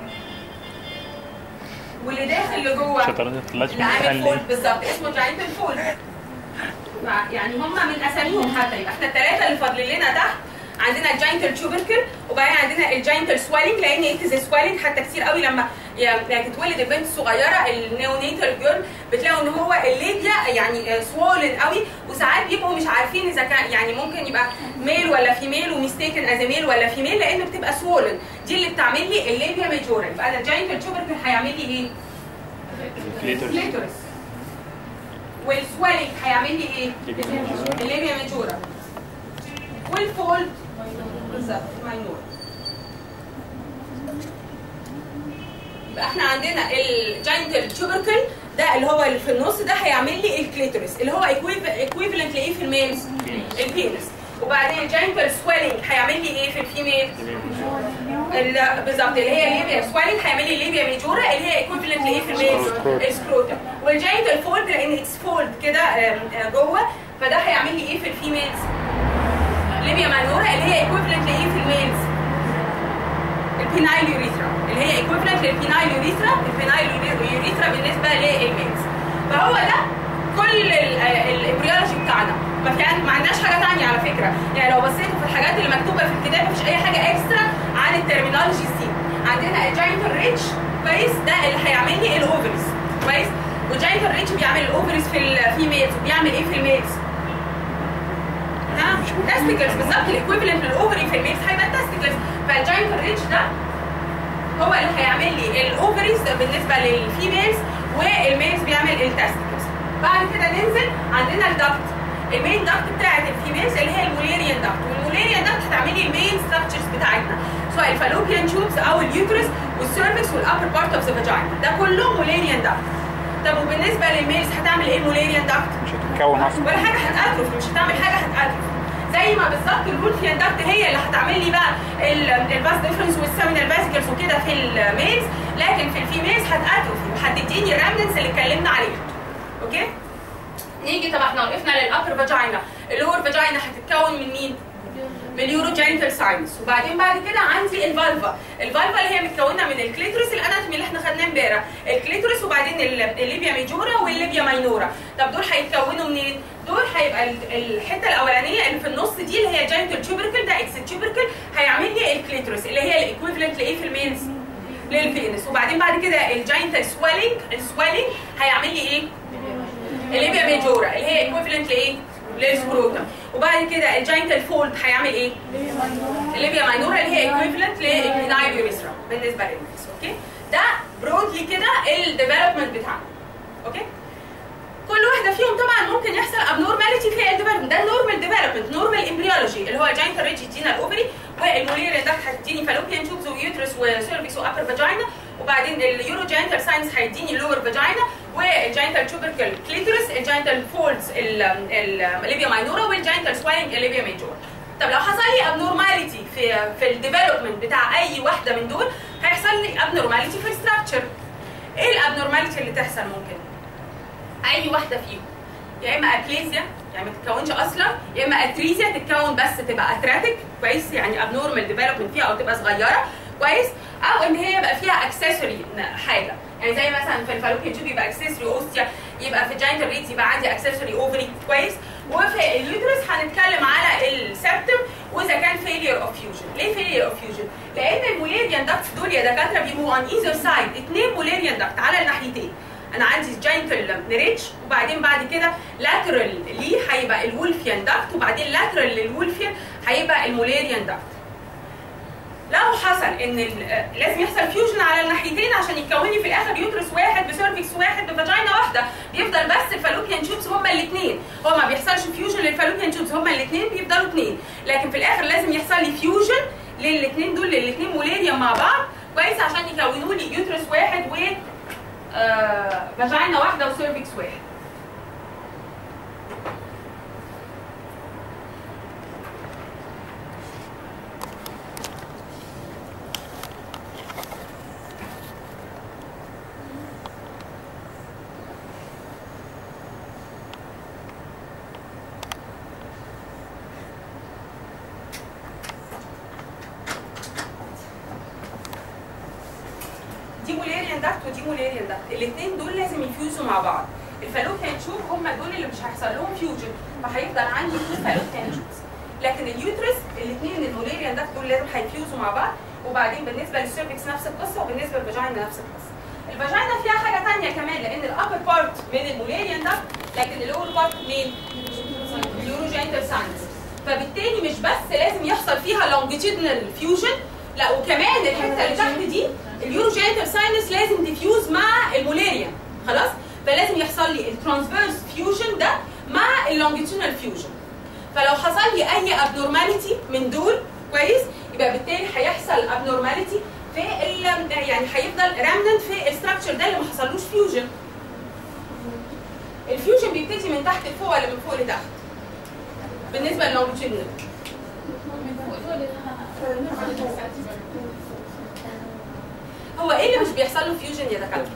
واللي داخل لجوه شطرات الطلاش اللي عامل بتخلي فولد بالظبط اسمه جاينتال فولد يعني هم من اساميهم حتى يبقى احنا الثلاثه اللي فاضلين لنا تحت عندنا الجاينتال تشوبركل وبعدين عندنا الجاينتال سويلنج لان اتز سويلنج حتى كتير قوي لما يعني تتولد البنت الصغيره النيونيتال جيرل بتلاقوا ان هو الليبيا يعني سوولن قوي وساعات بيبقوا مش عارفين اذا كان يعني ممكن يبقى ميل ولا فيميل وميستيكن از ميل ولا فيميل لان بتبقى سوولن دي اللي بتعمل لي الليبيا ميجورا يبقى انا الجاينتال تشوبركل هيعمل لي ايه؟ الكليتورس كليتورس والسويلنج هيعمل لي ايه؟ الليبيا ميجورا والفولد بالظبط ماينور يبقى احنا عندنا الجاينتال تشوبركل ده اللي هو اللي في النص ده هيعمل لي الكليتورس اللي هو ايكويفالنت لايه في الميلز؟ البينس وبعدين الجاينتال سويلنج هيعمل لي ايه في الفيميل؟ ال- بالظبط اللي هي الليبيا سويلنج هيعمل لي الليبيا ميجورا اللي هي ايكويفالنت لايه في الميل؟ السكروتم والجاينتال فولد لان اتس فولد كده آم، آه، جوه فده هيعمل لي ايه في الفيميلز؟ ليبيا مانورا اللي هي ايكويفالنت لايه في الميلز؟ البينايل يوريثرا اللي هي ايكويفالنت للبينايل يوريثرا البينايل يوريثرا بالنسبه للميلز فهو ده كل الامبريولوجي بتاعنا ما في ما عندناش حاجه ثانيه على فكره يعني لو بصيتوا في الحاجات اللي مكتوبه في الكتاب مفيش اي حاجه اكسترا عن الترمينولوجيز دي عندنا الجاينتال ريتش كويس ده اللي هيعمل لي الاوفرز كويس والجاينتال ريتش بيعمل الاوفرز في الفيميلز وبيعمل ايه في الميلز؟ ها تستيكلز بالظبط الايكويفالنت للاوفري في الميلز هيبقى تستيكلز فالجاينتال ريتش ده هو اللي هيعمل لي الاوفريز بالنسبه للفيميلز والميلز بيعمل التستيكلز بعد كده ننزل عندنا الدكت المين دكت بتاعت الفيميلز اللي هي الموليريان دكت والموليريان دكت هتعمل لي المين ستراكشرز بتاعتنا سواء الفالوبيان تيوبس او اليوترس والسيرفكس والابر بارت اوف ذا فاجينا ده كله موليريان دكت طب وبالنسبه للميلز هتعمل ايه الموليريان دكت؟ مش هتتكون اصلا ولا حاجه هتاتروفي مش هتعمل حاجه هتاتروفي زي ما بالظبط الولفيان داكت هي اللي هتعمل لي بقى الباس ديفرنس والسامينال فاسيكلز وكده في الميلز لكن في الفيميلز هتاتروفي وهتديني الرامنس اللي اتكلمنا عليها اوكي نيجي طب احنا وقفنا للابر فاجينا اللور فاجينا هتتكون من مين؟ من اليوروجينيتال ساينس وبعدين بعد كده عندي الفالفا الفالفا اللي هي متكونه من الكليتورس الاناتومي اللي احنا خدناه امبارح الكليتورس وبعدين ال- الليبيا ميجورا والليبيا ماينورا طب دول هيتكونوا منين دول هيبقى ال- الحته الاولانيه اللي في النص دي اللي هي جاينتال تشوبركل ده اكس تشوبركل هيعمل لي الكليتورس اللي هي الايكويفالنت لايه في المينز للبينس وبعدين بعد كده الجاينتال سويلنج السويلنج هيعمل لي ايه الليبيا ميجورا اللي هي ايكويفالنت لايه للسكروتم وبعد كده الجاينتال فولد هيعمل ايه الليبيا ماينورا اللي هي ايكويفالنت للبينايل يوريثرا بالنسبه للناس اوكي ده برودلي كده الديفلوبمنت بتاعنا اوكي كل واحده فيهم طبعا ممكن يحصل ابنورماليتي في الديفلوبمنت ده نورمال ديفلوبمنت نورمال امبريولوجي اللي هو الجاينتال ريدج يدينا الاوفري والموليريان ده هتديني فالوبيان تيوبز ويوترس وسيرفكس وابر فاجينا وبعدين اليورو جاينتال ساينس هيديني اللور فاجينا والجاينتال تشوبركل كليتورس الجاينتال فولدز الليبيا ماينورا والجاينتال سواينج الليبيا ميجور طب لو حصل لي ابنورماليتي في في الديفلوبمنت بتاع اي واحده من دول هيحصل لي ابنورماليتي في الستراكشر الابنورماليتي اللي تحصل ممكن اي واحده فيهم يا اما اكليزيا يعني ما تتكونش اصلا يا اما اتريزيا تتكون بس تبقى اتراتيك كويس يعني ابنورمال ديفلوبمنت فيها او تبقى صغيره كويس او ان هي يبقى فيها اكسسوري حاجه يعني زي مثلا في الفالوبيان تيوب يبقى اكسسوري اوستيا يبقى في الجاينتال ريتس يبقى عندي اكسسوري اوفري كويس وفي اليوترس هنتكلم على السبتم واذا كان فيلير اوف فيوجن ليه فيلير اوف فيوجن لان الموليريان داكتس دول يا دكاتره بيبقوا اون ايزر سايد اثنين موليريان داكت على الناحيتين انا عندي جاينتال نريتش وبعدين بعد كده لاترال ليه هيبقى الولفيان داكت وبعدين لاترال للولفيان هيبقى الموليريان داكت لو حصل ان ال- لازم يحصل فيوجن على الناحيتين عشان يتكون لي في الاخر يوترس واحد بسيرفكس واحد بفاجينا واحده بيفضل بس الفالوبيان تيوبس هما الاثنين هو ما بيحصلش فيوجن للفالوبيان تيوبس هما الاثنين بيفضلوا اثنين لكن في الاخر لازم يحصل لي فيوجن للاثنين دول للاثنين مولاريا مع بعض كويس عشان يكونوا لي يوترس واحد و آه، فاجينا واحده وسيرفكس واحد دي مولاريان داكت ودي مولاريان داكت الاثنين دول لازم يفيوزوا مع بعض الفالوبيان تشوب هم دول اللي مش هيحصل لهم فيوجن فهيفضل عندي تو فالوبيان تشوبس لكن اليوترس الاثنين المولاريان داكت دول لازم هيفيوزوا مع بعض وبعدين بالنسبه للسيرفكس نفس القصه وبالنسبه للفاجينا نفس القصه الفاجينا فيها حاجه ثانيه كمان لان الابر بارت من المولاريان داكت لكن اللور بارت مين؟ اليوروجينتال ساينس فبالتالي مش بس لازم يحصل فيها لونجيتيودنال فيوجن لا وكمان الحته اللي تحت دي اليوروجينتال ساينس لازم ديفيوز مع المولاريا خلاص فلازم يحصل لي الترانسفيرس فيوجن ده مع اللونجيتيودنال فيوجن فلو حصل لي اي ابنورماليتي من دول كويس يبقى بالتالي هيحصل ابنورماليتي في ال يعني هيفضل رامننت في الستراكشر ده اللي ما حصلوش فيوجن الفيوجن بيبتدي من تحت لفوق ولا من فوق لتحت بالنسبه للونجيتيودنال هو ايه اللي مش بيحصل له فيوجن يا دكاتره؟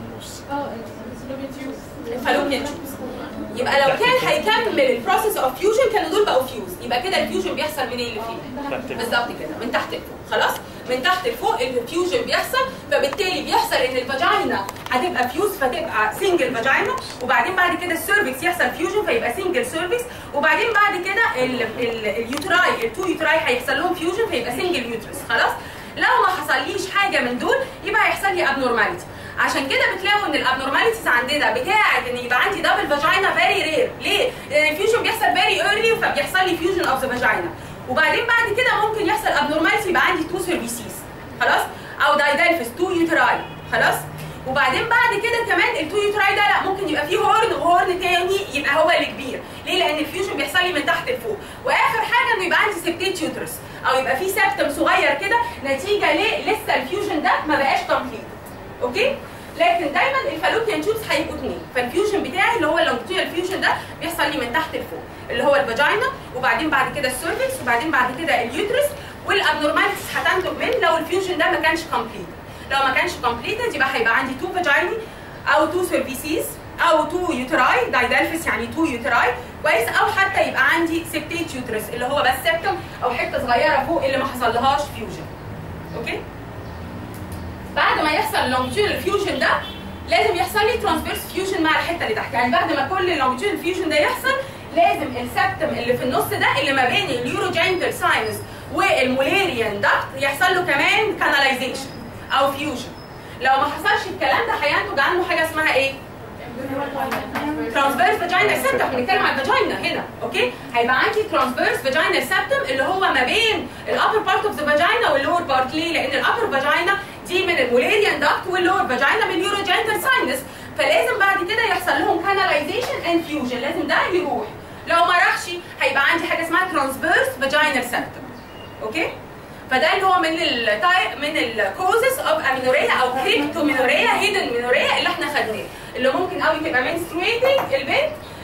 الفالوبيان تيوبس يبقى لو كان هيكمل البروسيس اوف فيوجن كانوا دول بقوا فيوز يبقى كده الفيوجن بيحصل منين اللي فيه؟ بالظبط كده من تحت لفوق خلاص من تحت لفوق الفيوجن بيحصل فبالتالي بيحصل ان الفاجينا هتبقى فيوز فتبقى سنجل فاجينا وبعدين بعد كده السيرفكس يحصل فيوجن فيبقى سنجل سيرفكس وبعدين بعد كده ال- ال- اليوتراي التو يوتراي هيحصل لهم فيوجن فيبقى سنجل يوترس خلاص لو ما حصليش حاجه من دول يبقى هيحصل لي ابنورماليتي عشان كده بتلاقوا ان الابنورماليتيز عندنا بتاعه ان يبقى عندي دبل فاجينا فيري رير ليه؟ لان الفيوجن بيحصل فيري ايرلي فبيحصل لي فيوجن اوف ذا فاجينا وبعدين بعد كده ممكن يحصل ابنورماليتي يبقى عندي تو سيرفيسيز خلاص او دايدالفس تو يوتراي خلاص وبعدين بعد كده كمان التو يوتراي ده لا ممكن يبقى فيه هورن وهورن تاني يبقى هو اللي كبير ليه لان الفيوجن بيحصل لي من تحت لفوق واخر حاجه انه يبقى عندي سبتيت يوترس او يبقى فيه سبتم صغير كده نتيجه ليه لسه الفيوجن ده ما بقاش كومبليت اوكي لكن دايما الفالوبيان تيوبس هيبقوا اثنين فالفيوجن بتاعي اللي هو اللونجيتيودال فيوجن ده بيحصل لي من تحت لفوق اللي هو الفاجينا وبعدين بعد كده السيرفكس وبعدين بعد كده اليوترس والابنورماليتيز هتنتج من لو الفيوجن ده ما كانش كومبليت لو ما كانش كومبليتد يبقى هيبقى عندي تو فاجيني او تو سيرفيسيز او تو يوتراي دايدالفس يعني تو يوتراي كويس او حتى يبقى عندي سبتيت يوترس اللي هو بس سبتم او حته صغيره فوق اللي ما حصلهاش فيوجن اوكي بعد ما يحصل لونجيتيودال فيوجن ده لازم يحصل لي ترانسفيرس فيوجن مع الحته اللي تحت يعني بعد ما كل اللونجيتيودال فيوجن ده يحصل لازم السبتم اللي في النص ده اللي ما بين اليوروجينتال ساينس والمولاريان داكت يحصل له كمان كاناليزيشن او فيوجن لو ما حصلش الكلام ده هينتج عنه حاجه اسمها ايه؟ ترانسفيرس فاجينا سبتم بنتكلم عن الفاجينا هنا اوكي هيبقى عندي ترانسفيرس فاجينا سبتم اللي هو ما بين الابر بارت اوف ذا فاجينا واللور بارت ليه؟ لان الابر فاجينا دي من المولاريان داكت واللور فاجينا من اليوروجينتال ساينس فلازم بعد كده يحصل لهم كاناليزيشن اند فيوجن لازم ده يروح لو ما راحش هيبقى عندي حاجه اسمها ترانسفيرس فاجينال سبتم اوكي فده اللي هو من التايب من الكوزز اوف امينوريا او كريبتومينوريا هيدن مينوريا اللي احنا خدناه اللي ممكن قوي تبقى منسترويتنج البنت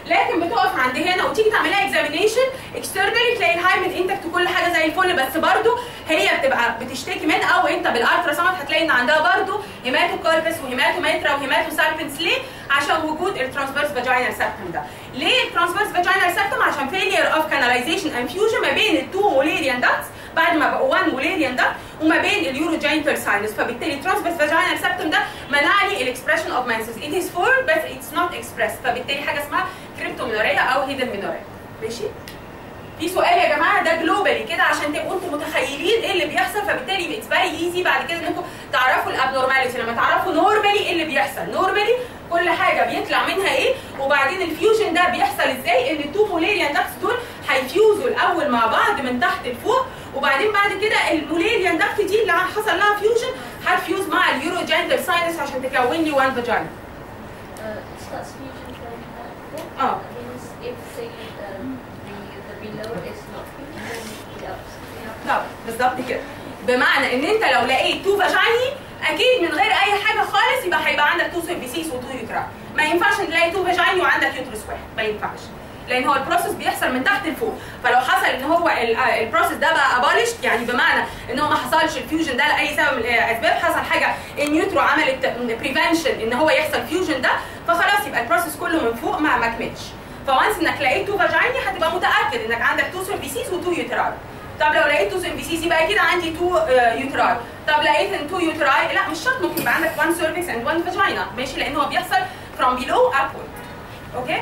لكن بتقف عند هنا وتيجي تعملها اكزامينيشن اكسترنالي تلاقي الهايمن انتكت كل حاجه زي الفل بس برضو هي بتبقى بتشتكي من او انت بالالترا ساوند هتلاقي ان عندها برضو هيماتوكاربس وهيماتوميترا وهيماتوسالبنس ليه؟ عشان وجود الترانسفيرس فاجينال سبتم ده. ليه الترانسفيرس فاجينال سبتم؟ عشان فيلير اوف كاناليزيشن اند فيوجن ما بين التو موليريان داكتس بعد ما بقوا 1 موليريان داكت وما بين اليوروجينتال ساينس فبالتالي الترانسفيرس فاجينال سبتم ده منعني الاكسبريشن اوف مانسز ات از فور بس اتس نوت اكسبريس فبالتالي حاجه اسمها كريبتومينوريا او هيدن مينوريا ماشي؟ في سؤال يا جماعه ده جلوبالي كده عشان تبقوا انتم متخيلين ايه اللي بيحصل فبالتالي اتس فيري ايزي بعد كده انكم تعرفوا الابنورماليتي لما تعرفوا نورمالي ايه اللي بيحصل نورمالي كل حاجه بيطلع منها ايه وبعدين الفيوجن ده بيحصل ازاي ان التو موليريان داكتس دول هيفيوزوا الاول مع بعض من تحت لفوق وبعدين بعد كده الموليريان داكت دي اللي حصل لها فيوجن هتفيوز مع اليوروجينتال ساينس عشان تكون لي وان فاجينا Uh, it starts fusion from uh, Oh. That means if say um, the the below is not then the ups the up. طب بالظبط كده بمعنى ان انت لو لقيت تو فاجيني اكيد من غير اي حاجه خالص يبقى هيبقى عندك تو سيرفيسيس وتو يوترا ما ينفعش ان تلاقي تو فاجيني وعندك يوترس واحد ما ينفعش لان هو البروسيس بيحصل من تحت لفوق فلو حصل ان هو ال- آه البروسيس ده بقى ابولشت يعني بمعنى ان هو ما حصلش الفيوجن ده لاي سبب من الاسباب حصل حاجه النيوترو عملت بريفنشن ان هو يحصل فيوجن ده فخلاص يبقى البروسيس كله من فوق ما ما كملش فوانس انك لقيت تو فاجيني هتبقى متاكد انك عندك تو سيرفيسيس وتو يوتراي طب لو لقيت تو سيرفيسيس يبقى كده عندي تو يوتراي طب لقيت ان تو يوتراي لا مش شرط ممكن يبقى عندك وان سيرفيس اند وان فاجينا ماشي لان هو بيحصل from below upward اوكي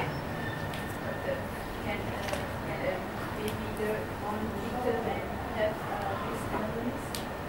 Can uh, uh, baby girl on little man have uh, these elements?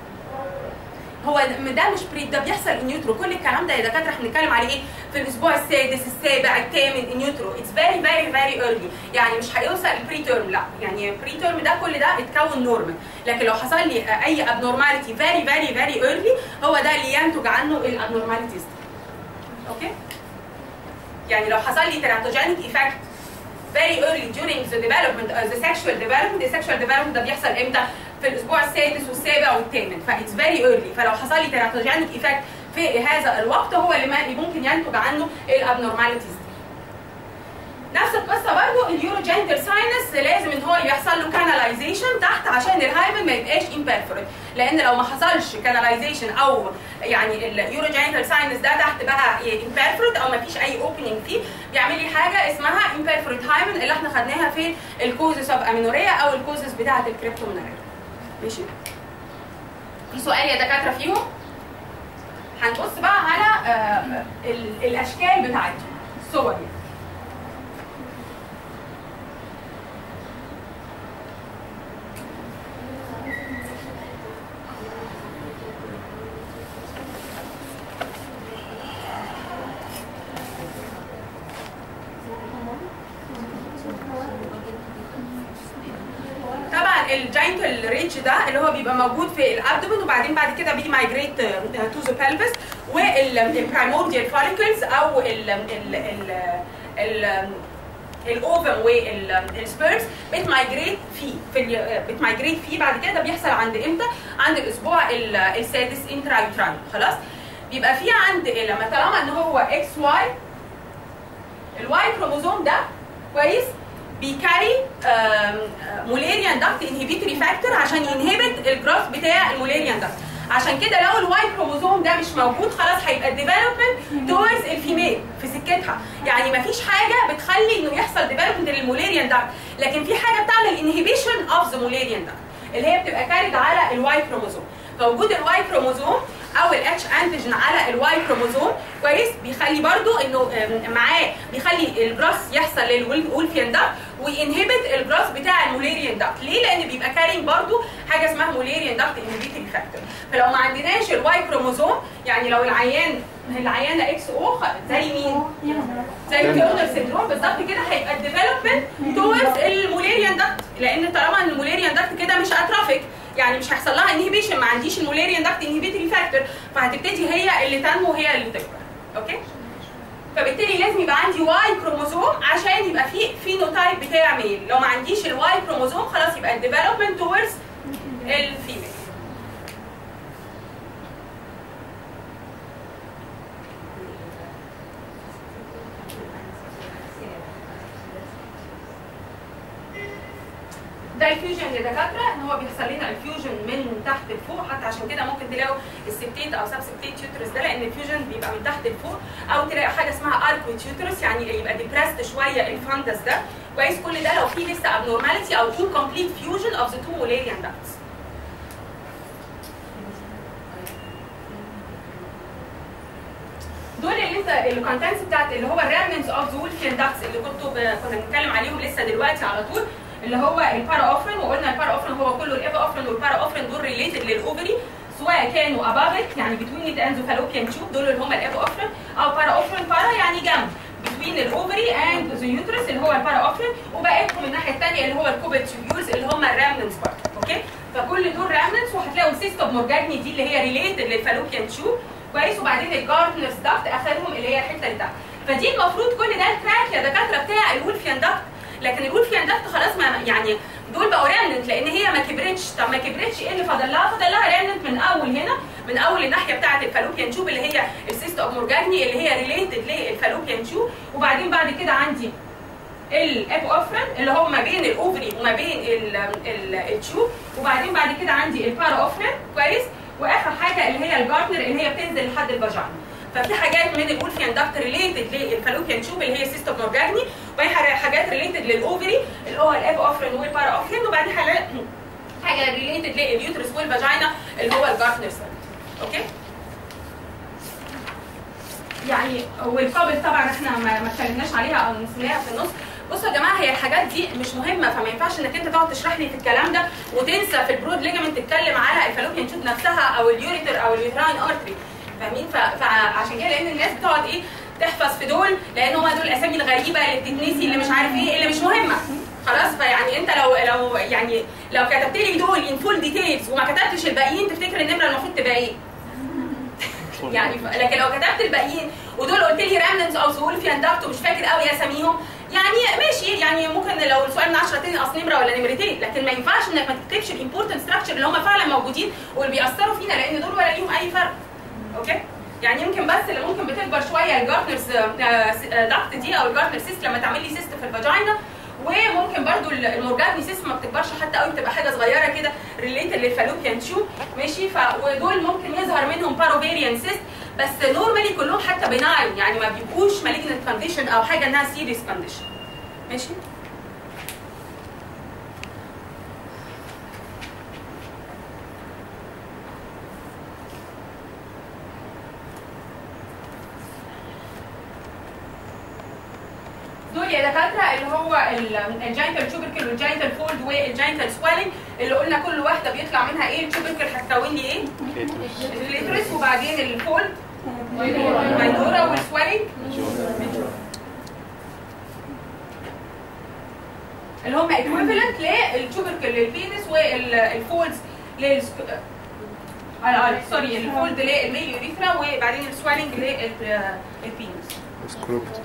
هو ده- ده مش بري ده بيحصل النيوترو كل الكلام ده يا دكاتره احنا بنتكلم عليه ايه في الاسبوع السادس السابع الثامن النيوترو اتس فيري فيري فيري ايرلي يعني مش هيوصل البري تيرم لا يعني بري تيرم ده كل ده اتكون نورمال لكن لو حصل لي اي ابنورماليتي فيري فيري فيري ايرلي هو ده اللي ينتج عنه الابنورماليتيز اوكي يعني لو حصل لي teratogenic effect very early during the development uh, the sexual development the sexual development ده بيحصل امتى؟ في الاسبوع السادس والسابع والثامن فايتس فيري early فلو حصل لي teratogenic effect في هذا الوقت هو اللي ما- اللي ممكن ينتج عنه الابنورماليتيز نفس القصه برضو اليوروجينتال ساينس لازم ان هو يحصل له كاناليزيشن تحت عشان الهايمن ما يبقاش امبيرفورت لان لو ما حصلش كاناليزيشن او يعني اليوروجينتال ساينس ده تحت بقى امبيرفورت او ما فيش اي اوبننج فيه بيعمل لي حاجه اسمها امبيرفورت هايمن اللي احنا خدناها في الكوزس اوف امينوريا او الكوزس بتاعه الكريبتومينوريا ماشي في سؤال يا دكاتره فيهم هنبص بقى على آه، ال- الاشكال بتاعتهم الصور دي طبعا الجاينتال ريتش ده اللي هو بيبقى موجود في الابدومن وبعدين بعد كده بيجي مايجريت تو ذا pelvis والبرايمورديال فوليكلز او ال ال ال ال الاوفم والسبيرز بتمايجريت فيه في ال- بتمايجريت فيه بعد كده ده بيحصل عند امتى؟ عند الاسبوع ال- السادس انترا يوتراين خلاص؟ بيبقى في عند لما طالما ان هو اكس واي الواي كروموزوم ده كويس بيكاري موليريان داكت انهبيتوري فاكتور عشان ينهبت الجراف بتاع الموليريان داكت عشان كده لو الواي كروموزوم ده مش موجود خلاص هيبقى الديفلوبمنت تورز الفيميل في سكتها يعني مفيش حاجه بتخلي انه يحصل ديفلوبمنت للموليريان داكت لكن في حاجه بتعمل انهبيشن اوف ذا موليريان داكت اللي هي بتبقى كارد على الواي كروموزوم فوجود الواي كروموزوم او الاتش انتيجين على الواي كروموزوم كويس بيخلي برضو انه آم، معاه بيخلي الجراس يحصل للولفيان داكت وينهبت الجراس بتاع الموليريان داكت ليه لان بيبقى كارين برضو حاجه اسمها موليريان داكت انهبيتنج فاكتور فلو ما عندناش الواي كروموزوم يعني لو العيان العيانه اكس او زي مين زي الكيرنر سيندروم بالظبط كده هيبقى الديفلوبمنت توورز الموليريان داكت لان طالما ان الموليريان داكت كده مش اترافيك يعني مش هيحصل لها انهبيشن ما عنديش الموليريان داكت انهبيتري فاكتور فهتبتدي هي اللي تنمو وهي اللي تكبر اوكي فبالتالي لازم يبقى عندي واي كروموزوم عشان يبقى في فينوتايب بتاع ميل لو ما عنديش الواي كروموزوم خلاص يبقى الديفلوبمنت توورز الفيميل ده الفيوجن يا دكاتره ان هو بيحصل لنا الفيوجن من تحت لفوق حتى عشان كده ممكن تلاقوا السبتيت او سب سبتيت يوترس ده لان الفيوجن بيبقى من تحت لفوق او تلاقي حاجه اسمها اركويت يوترس يعني يبقى ديبرست شويه الفندس ده كويس كل ده لو في لسه ابنورماليتي او incomplete fusion of the two Mullerian ducts دول اللي انت الكونتنتس بتاعت اللي هو الريمنتس اوف ذا وولفيان داكتس اللي كنتوا ب- كنا بنتكلم عليهم لسه دلوقتي على طول اللي هو البارا اوفرين وقلنا البارا اوفرين هو كله الايفا اوفرين والبارا اوفرين دول ريليتد للاوفري سواء كانوا ابابت يعني بتوين الانزوفالوبيان تيوب دول اللي هم الايفا اوفرين او بارا اوفرين بارا يعني جنب بتوين الاوفري اند ذا يوترس اللي هو البارا اوفرين وبقيتهم من الناحيه الثانيه اللي هو الكوبل تيوبيولز اللي هم الرامنتس برضه اوكي فكل دول رامنتس وهتلاقوا السيستم مورجاني دي اللي هي ريليتد للفالوبيان تيوب كويس وبعدين الجارتنرز داكت اخرهم اللي هي الحته اللي تحت فدي المفروض كل ده التراك يا دكاتره بتاع الولفيان داكت لكن الولفيان داكت خلاص ما يعني دول بقوا رامنت لان هي ما كبرتش طب ما كبرتش ايه اللي فاضل لها؟ فاضل لها رامنت من اول هنا من اول الناحيه بتاعه الفالوبيان تيوب اللي هي السيست اوف مورجاني اللي هي ريليتد للفالوبيان تيوب وبعدين بعد كده عندي الابو افرن اللي هو ما بين الاوفري وما بين ال- ال- التيوب وبعدين بعد كده عندي البارا افرن كويس واخر حاجه اللي هي الجارتنر اللي هي بتنزل لحد الفاجينا ففي حاجات من الاولفيان داكت ريليتد للفالوبيان تيوب اللي هي سيستم مورجاني وبعدين حاجات ريليتد للاوفري اللي هو الابو افرن والبارا افرن وبعدين حاجات حاجه ريليتد لليوترس والفاجينا اللي هو الجارتنر سيل اوكي يعني والقابل طبعا احنا ما ما اتكلمناش عليها او نسيناها في النص بصوا يا جماعه هي الحاجات دي مش مهمه فما ينفعش انك انت تقعد تشرح لي في الكلام ده وتنسى في البرود ليجمنت تتكلم على الفالوبيان تيوب نفسها او اليوريتر او اليوتراين ارتري فاهمين ف- فعشان كده لان الناس بتقعد ايه تحفظ في دول لان هم دول الاسامي الغريبه اللي بتتنسي اللي مش عارف ايه اللي مش مهمه خلاص فيعني انت لو لو يعني لو كتبت لي دول ان فول ديتيلز وما كتبتش الباقيين تفتكر النمره المفروض تبقى ايه؟ يعني ف... لكن لو كتبت الباقيين ودول قلت لي رامنز او سهول في اندكت ومش فاكر قوي اساميهم يعني ماشي يعني ممكن لو السؤال من 10 تاني اصل نمره ولا نمرتين لكن ما ينفعش انك ما تكتبش الامبورتنت ستراكشر اللي هم فعلا موجودين واللي بيأثروا فينا لان دول ولا ليهم اي فرق اوكي يعني يمكن بس اللي ممكن بتكبر شويه الجارتنرز داكت دي او الجارتنر سيست لما تعمل لي سيست في الفاجينا وممكن برضو المورجاني سيست ما بتكبرش حتى قوي بتبقى حاجه صغيره كده ريليتد للفالوبيان تيوب ماشي ف ودول ممكن يظهر منهم باروفيريان سيست بس نورمالي كلهم حتى بناين يعني ما بيبقوش مالجنت كونديشن او حاجه انها سيريس كونديشن ماشي دول يا دكاتره اللي هو الجاينتال تشوبركل والجاينتال فولد والجاينتال سوالينج اللي قلنا كل واحده بيطلع منها ايه التشوبركل هتكون لي ايه؟ الكليترس وبعدين الفولد والميدورا والسوالينج اللي هم ايكويفالنت للتشوبركل للبينس والفولدز لل سوري الفولد للميل يوريثرا وبعدين السوالينج للبينس سكروبت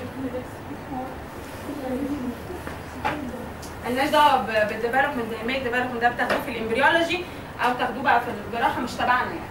ملناش دعوه ب- بالديفلوبمنت الميل ديفلوبمنت ده بتاخدوه في الامبريولوجي او تاخدوه بقى في الجراحه مش تبعنا يعني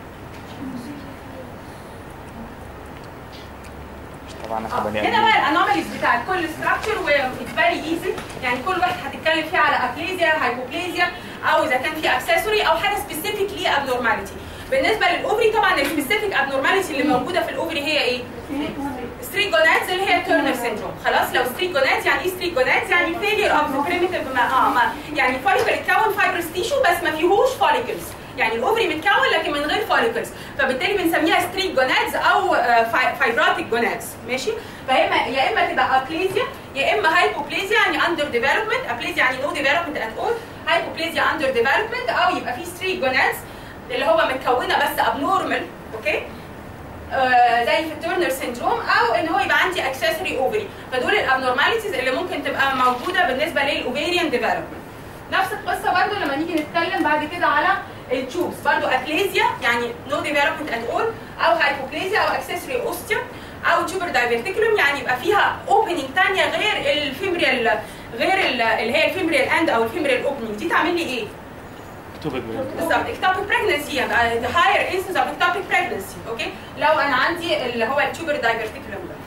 طبعا احنا آه، بني هنا بقى الانوماليز بتاعت كل ستراكشر واتس فيري ايزي يعني كل واحد هتتكلم فيه على ابليزيا هايبوبليزيا او اذا كان في اكسسوري او حاجه سبيسيفيك ليه ابنورماليتي بالنسبه للاوفري طبعا السبيسيفيك ابنورماليتي اللي موجوده في الاوفري هي ايه؟ ستريت جونادز اللي هي تيرنر سيندروم خلاص لو ستريت جونادز يعني ايه ستريت جونادز يعني فيلير اوف ذا بريمتيف ما اه ما يعني فوليكل اتكون فايبرس تيشو بس ما فيهوش فوليكلز يعني الاوفري متكون لكن من غير فوليكلز فبالتالي بنسميها ستريت جونادز او فايبراتيك جونادز ماشي فهي يا اما تبقى ابليزيا يا اما هايبوبليزيا يعني اندر ديفلوبمنت ابليزيا يعني نو ديفلوبمنت ات اول هايبوبليزيا اندر ديفلوبمنت او يبقى في ستريت جونادز اللي هو متكونه بس ابنورمال اوكي آه، زي في التورنر سيندروم او ان هو يبقى عندي اكسسوري اوفري فدول الابنورماليتيز اللي ممكن تبقى موجوده بالنسبه للاوفيريان ديفلوبمنت نفس القصه برضو لما نيجي نتكلم بعد كده على التوبس برضو ابليزيا يعني نو ديفلوبمنت ات اول او هايبوبليزيا او اكسسوري اوستيا او تيوبر دايفرتيكولوم يعني يبقى فيها اوبننج ثانيه غير الفيمريال غير ال- اللي هي الفيمريال اند او الفيمريال اوبننج دي تعمل لي ايه؟ اكتوبك بالظبط اكتوبيك بريجنسي يعني the higher instance of ectopic pregnancy اوكي لو انا عندي اللي هو التوبر دايفرتيكولوم ده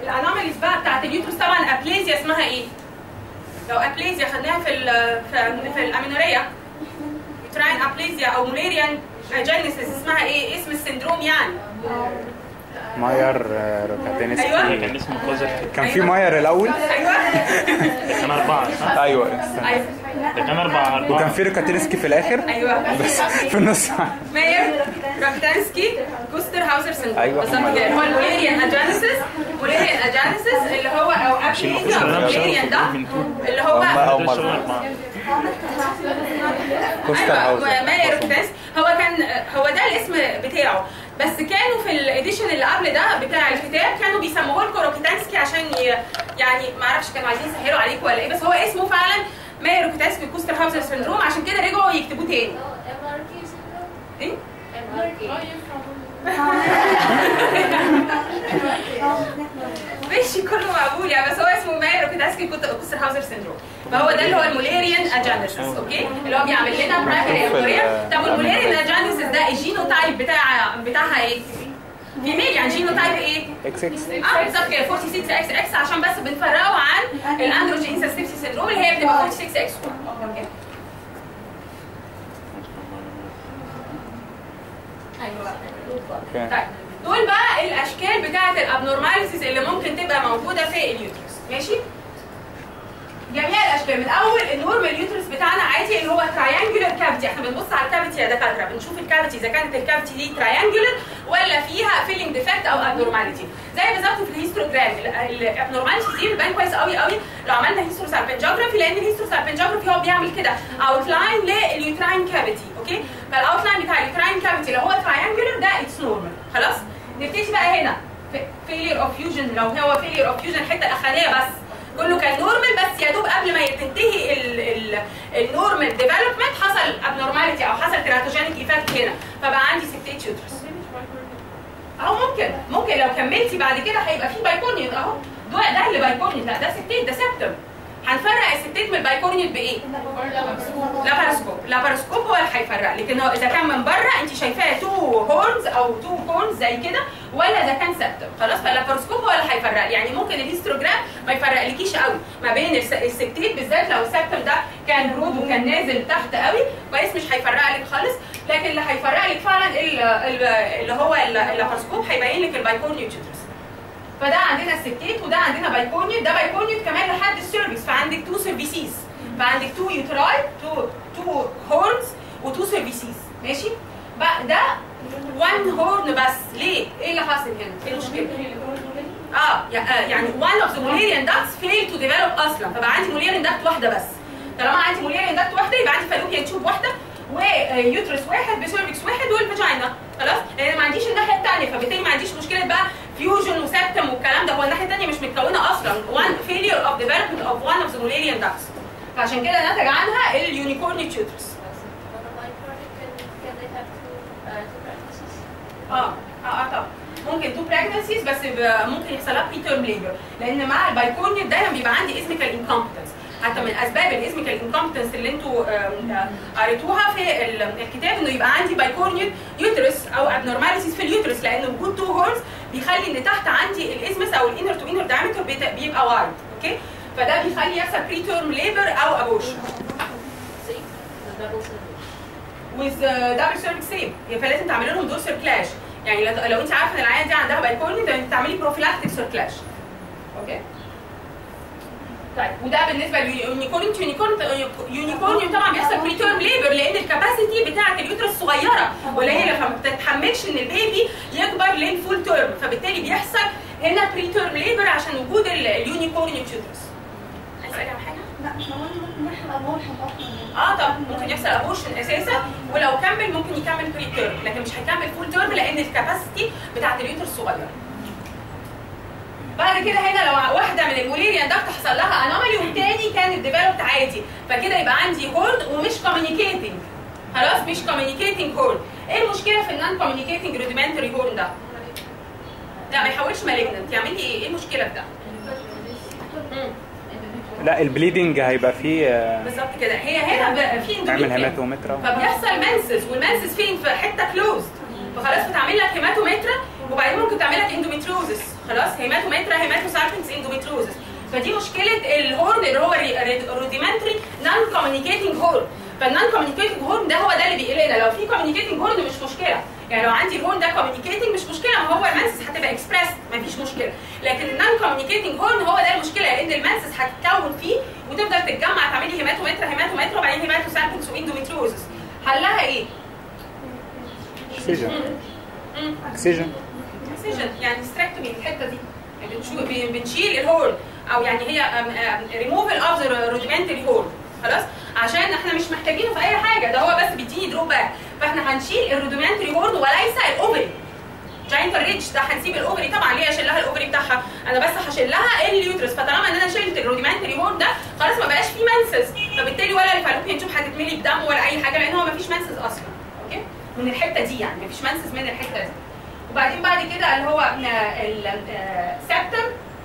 الانوماليز بقى بتاعت اليوترس طبعا ابليزيا اسمها ايه؟ لو ابليزيا خدناها في ال في, في الامينوريا يوتراين ابليزيا او موليريان اجينيسيس اسمها ايه؟ اسم السندروم يعني ماير آه، روكاتينسكي أيوة. كان اسمه كوزر كان في ماير الاول ايوه ده كان أربعة صح؟ ايوه استنى. ايوه ده كان أربعة وكان أربعة في روكاتينسكي في الاخر ايوه بس في النص ماير راكتانسكي كوستر هاوزر سندروم أيوة، بالظبط هم كده اللي هو الموليريان اجانسيس موليريان اجانسيس اللي هو او ابليزيا او موليريان ده اللي هو هم هم دول شغل أربعة كوستر هاوزر ماير روكتانس هو كان هو ده الاسم بتاعه بس كانوا في الاديشن اللي قبل ده بتاع الكتاب كانوا بيسموه لكم روكتانسكي عشان ي... يعني ما اعرفش كانوا عايزين يسهلوا عليكم ولا ايه بس هو اسمه فعلا ماير روكتانسكي كوستر هاوزر سندروم عشان كده رجعوا يكتبوه تاني MRK syndrome? ايه MRK. ماشي كله مقبول يعني بس هو اسمه ماير روكتانسكي كوستر هاوزر سندروم فهو ده اللي هو الموليريان اجانيسيس اوكي اللي هو بيعمل لنا برايمري امبريا طب والموليريان اجانيسيس ده الجينوتايب بتاع بتاعها ايه؟ فيميل يعني جينوتايب ايه؟ اكس اكس اه بالظبط كده 46 اكس اكس عشان بس بنفرقه عن الاندروجين سنسيتيفيتي سيندروم اللي هي بتبقى 46 اكس اوكي ايوه اوكي طيب دول بقى الاشكال بتاعه الابنورماليتيز اللي ممكن تبقى موجوده في اليوترس ماشي جميع الاشكال من اول النورمال يوترس بتاعنا عادي اللي هو تراينجولار كافيتي احنا بنبص على الكافيتي يا دكاتره بنشوف الكافيتي اذا كانت الكافيتي دي تراينجولار ولا فيها فيلينج ديفكت او ابنورماليتي زي بالظبط في الهيستوجرام الابنورماليتي دي بتبان كويس قوي قوي لو عملنا هيستروسالبنجوجرافي لان الهيستروسالبنجوجرافي هو بيعمل كده اوتلاين لليوتراين كافيتي اوكي فالاوتلاين بتاع اليوتراين كافيتي لو هو تراينجولار ده اتس نورمال خلاص نبتدي بقى هنا فيلير اوف فيوجن لو هو فيلير اوف فيوجن الحته الاخرانيه بس كله كان نورمال بس يا دوب قبل ما تنتهي النورمال ديفلوبمنت حصل ابنورماليتي او حصل تيراتوجينيك ايفكت هنا فبقى عندي سبتيت يوترس اهو ممكن ممكن لو كملتي بعد كده هيبقى في بايكونيوت اهو ده ده اللي بايكونيوت لا ده سبتيت ده سبتم هنفرق السبتيت من البايكونيوت بايه؟ لاباراسكوب لاباراسكوب هو اللي هيفرق لكن هو اذا كان من بره انت شايفاه تو هورنز او تو كونز زي كده ولا اذا كان سبتم خلاص فاللاباراسكوب هو اللي هيفرق يعني ممكن الهيستوجرام ما يفرقلكيش قوي ما بين الس- السبتيت بالذات لو السبتم ده كان برود وكان نازل تحت قوي كويس مش هيفرق لك خالص لكن اللي هيفرق لك فعلا ال- ال- اللي هو ال- اللاباراسكوب هيبين لك البايكونيوت يوترس فده عندنا السبتيت وده عندنا بايكونيوت ده بايكونيوت كمان لحد السيرفيس فعندك تو سيرفيسيز فعندك تو يوتراي تو تو هورنز وتو سيرفيسيز ماشي بقى ده وان هورن بس ليه؟ ايه اللي حاصل هنا؟ ايه المشكله؟ اه يع- آه، يعني one of the Mullerian ducts fail to develop اصلا فبقى عندي Mullerian duct واحده بس طالما عندي Mullerian duct واحده يبقى عندي فالوبيان تيوب واحده ويوترس واحد بسيرفكس واحد والفاجينا خلاص لان ما عنديش الناحيه الثانيه فبالتالي ما عنديش مشكله بقى فيوجن وسبتم والكلام ده هو الناحيه الثانيه مش متكونه اصلا one failure of development of one of the Mullerian ducts فعشان كده نتج عنها اليونيكورني تيوترس On a micronic, can, can they have two, uh, two practices? اه اه اه طبعا ممكن تو بريجنسيز بس ب- ممكن يحصل لها بري تيرم ليبر لان مع البايكونيوت دايما بيبقى عندي اسميكال انكومبتنس حتى من اسباب الاسميكال انكومبتنس اللي انتوا آم، آه، قريتوها في ال- الكتاب انه يبقى عندي بايكونيوت يوترس او ابنورماليتيز في اليوترس لان وجود تو هورنز بيخلي ان تحت عندي الاسمس او الانر تو انر دايمتر بيبقى وايد اوكي فده بيخلي يحصل بري تيرم ليبر او ابورشن See? The double syllable. ويز دبل سيرفيك سيم فلازم تعملي لهم دور سيركلاش يعني لو, لو انت عارفه ان العيان دي عندها بايكوني ده انت تعملي بروفيلاكتيك سيركلاش اوكي طيب وده بالنسبه لليونيكورن يونيكورن طبعا بيحصل بري تيرم ليبر لان الكباسيتي بتاعه اليوترس صغيره قليله فما بتتحملش ان البيبي يكبر للفول تيرم فبالتالي بيحصل هنا بري تيرم ليبر عشان وجود اليونيكورن يوترس عايز اسال على حاجه؟ لا مش هو ممكن نحن ابورشن اصلا اه طبعا ممكن يحصل ابورشن اساسا ولو كمل ممكن يكمل بري تيرم لكن مش هيكمل فول تيرم لان الكباسيتي بتاعت اليوتر صغيره بعد كده هنا لو واحده من الموليريان داكت حصل لها انومالي والتاني كان الديفلوبت عادي فكده يبقى عندي هورن ومش كوميونيكيتنج خلاص مش كوميونيكيتنج هورن ايه المشكله في النون كوميونيكيتنج روديمنتري هورن ده؟ لا ما يحولش مالجنت يعمل لي ايه؟ ايه المشكله في ده؟ مم. لا البليدنج هيبقى فيه آه، بالظبط كده هي هنا بقى في تعمل endometrium. هيماتومترا فبيحصل منسز والمنسز فين في حته كلوزد فخلاص بتعمل لك هيماتومترا وبعد وبعدين ممكن تعمل لك اندوميتريوزس خلاص هيماتوميترا هيماتوساركنس اندوميتريوزس فدي مشكله الهورن اللي هو روديمنتري نون كوميونيكيتنج هورن فالنون كوميونيكيتنج هورن ده هو ده اللي بيقلقنا لو في كوميونيكيتنج هورن مش مشكله يعني لو عندي الهورن ده كوميونيكيتنج مش مشكله ما هو المنسس هتبقى اكسبريس مفيش مشكله لكن النون كوميونيكيتنج هورن هو ده المشكله لان المنسس هتتكون فيه وتفضل تتجمع تعملي هيماتوميترا هيماتوميترا وبعدين هيماتوساركنس واندوميتريوزس حلها ايه؟ اكسجين مم. اكسجين اكسجن يعني ستراكتومي الحته دي يعني بنشو- بن- بنشيل الهورن او يعني هي ريموفال اوف ذا روديمنتري هورن خلاص عشان احنا مش محتاجينه في اي حاجه ده هو بس بيديني دروب باك فاحنا هنشيل الروديمنتري هورن وليس الاوفري جاينت ريتش ده هنسيب الاوفري طبعا ليه اشيل لها الاوفري بتاعها انا بس هشيل لها اليوترس فطالما ان انا شلت الروديمنتري هورن ده خلاص ما بقاش فيه منسز فبالتالي ولا الفالوبيان تيوب هتتملي بدم ولا اي حاجه لان هو ما فيش منسز اصلا اوكي من الحته دي يعني ما فيش منسز من الحته دي وبعدين بعد كده اللي هو السبتم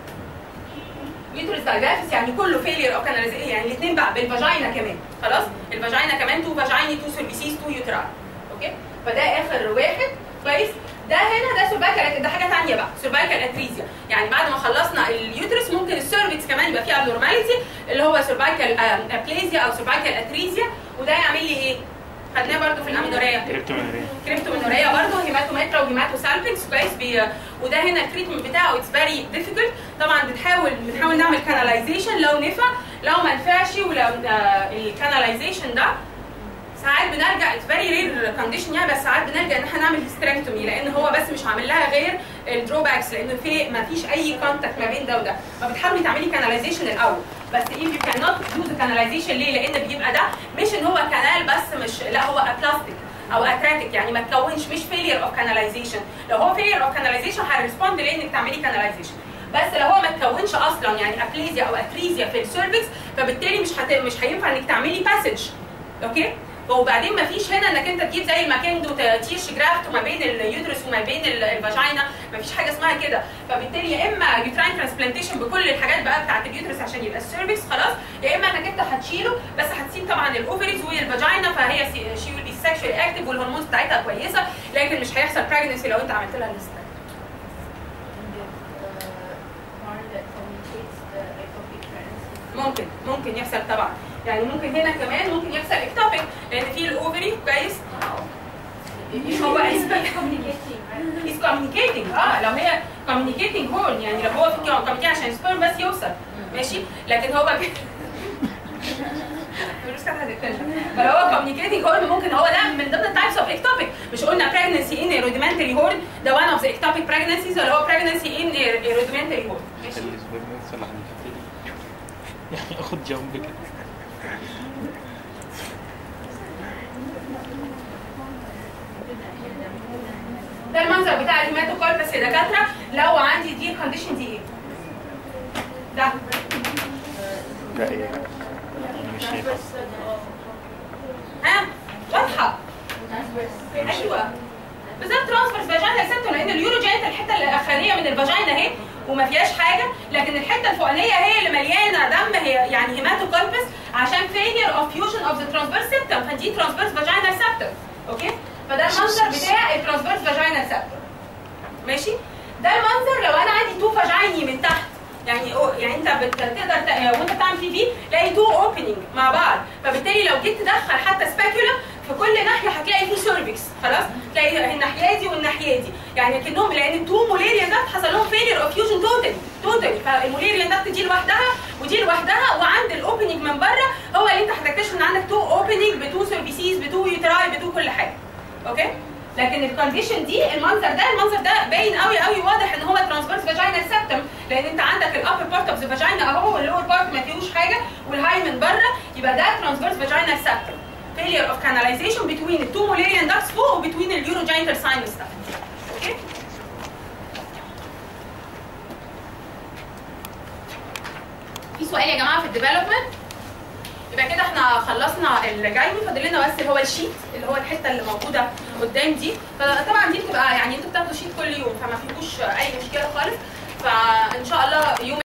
يوترس دايجافيس يعني كله فيلير او كاناليزيشن يعني الاثنين بقى بالفاجينا كمان خلاص الفاجينا كمان تو فاجيني تو سيرفيسيس تو يوتراي اوكي فده اخر واحد كويس ده هنا ده سيرفايكال ده حاجه ثانيه بقى سيرفايكال اتريزيا يعني بعد ما خلصنا اليوترس ممكن السيرفكس كمان يبقى فيه ابنورماليتي اللي هو سيرفايكال ابليزيا او سيرفايكال اتريزيا وده يعمل لي ايه؟ خدناه برضو في الامينوريه كريبتومينوريا كريبتومينوريا برضه هيماتوميترا وهيماتوسالبنكس كويس بي وده هنا التريتمنت بتاعه اتس فيري ديفيكولت طبعا بنحاول بنحاول نعمل كاناليزيشن لو نفع لو ما نفعش ولو الكاناليزيشن ده ساعات بنرجع اتس فيري رير كونديشن يعني بس ساعات بنرجع ان احنا نعمل هيستريكتومي لان هو بس مش عامل لها غير الدروباكس لان في ما فيش اي كونتاكت ما بين ده وده فبتحاولي تعملي كاناليزيشن الاول بس if you cannot do the canalization ليه؟ لان بيبقى ده مش ان هو كانال بس مش لا هو بلاستيك او اتراتيك يعني ما تكونش مش فيلير اوف كاناليزيشن لو هو فيلير اوف كاناليزيشن هيرسبوند لانك تعملي كاناليزيشن بس لو هو ما تكونش اصلا يعني ابليزيا او اتريزيا في السيرفكس فبالتالي مش هت... مش هينفع انك تعملي باسج اوكي وبعدين ما فيش هنا انك انت تجيب زي الماكندو تيرش جرافت ما بين اليوترس وما بين ال- الفاجينا ما فيش حاجه اسمها كده فبالتالي يا اما يوتراين ترانسبلانتيشن بكل الحاجات بقى بتاعت اليوترس عشان يبقى السيرفكس خلاص يا اما انك انت هتشيله بس هتسيب طبعا الاوفريز والفاجينا فهي شي ويل بي سكشوال اكتف والهرمونز بتاعتها كويسه لكن مش هيحصل بريجنسي لو انت عملت لها الاستراك part that communicates the ectopic pregnancy. ممكن ممكن يحصل طبعا يعني ممكن هنا كمان ممكن يحصل اكتوبيك لان في الاوفري كويس هو اسمه communicating, right? is communicating اه لو هي communicating horn يعني لو هو في communicating عشان السبيرم بس يوصل ماشي لكن هو بقى ملوش كده هتقفلها. فلو هو communicating horn ممكن هو ده من ضمن التايبس اوف ectopic مش قلنا pregnancy in a rudimentary horn ده one of the ectopic pregnancies اللي هو pregnancy in a rudimentary horn ماشي يعني خد جنبك ده المنظر بتاع الهيماتوكاربس يا دكاتره لو عندي دي الكونديشن دي ايه؟ ده ده ايه مش شايفه ها واضحه ايوه بالذات ترانسفيرس فاجينا سيبتوم لان اليوروجينيت الحته الاخرانيه من الفاجينا اهي وما فيهاش حاجه لكن الحته الفوقانيه هي اللي مليانه دم هي يعني هيماتوكالبس عشان فيلير اوف فيوجن اوف ذا ترانسفيرس سيبتوم فدي ترانسفيرس فاجينا سيبتوم اوكي فده المنظر بتاع الترانسفيرس فاجينا سيبتوم ماشي ده المنظر لو انا عندي تو فاجيني من تحت يعني أو- يعني انت بت- تقدر ت- وانت بتعمل في في تلاقي تو اوبننج مع بعض فبالتالي لو جيت تدخل حتى سباكيولا في كل ناحيه هتلاقي في سيرفكس خلاص تلاقي الناحيه دي والناحيه دي يعني كانهم لان التو موليريان داكت حصل لهم فيلير اوف فيوجن توتالي توتالي فالموليريان داكت دي لوحدها ودي لوحدها وعند الاوبننج من بره هو اللي انت هتكتشف ان عندك تو اوبننج بتو سيرفيسيز بتو يوتراي بتو كل حاجه اوكي لكن الكونديشن دي المنظر ده المنظر ده باين قوي قوي واضح ان هو ترانسفيرس فاجينا سبتم لان انت عندك الابر بارت اوف ذا فاجينا اهو واللور بارت ما فيهوش حاجه والهاي من بره يبقى ده ترانسفيرس فاجينا سبتم failure of canalization between the two Mullerian ducts فوق و between the urogenital sinus duct. اوكي في سؤال يا جماعه في الديفلوبمنت يبقى كده احنا خلصنا اللي جاي فاضل لنا بس اللي هو الشيت اللي هو الحته اللي موجوده قدام دي فطبعا دي بتبقى يعني انتوا بتاخدوا شيت كل يوم فما فيهوش اي مشكله خالص فان شاء الله يوم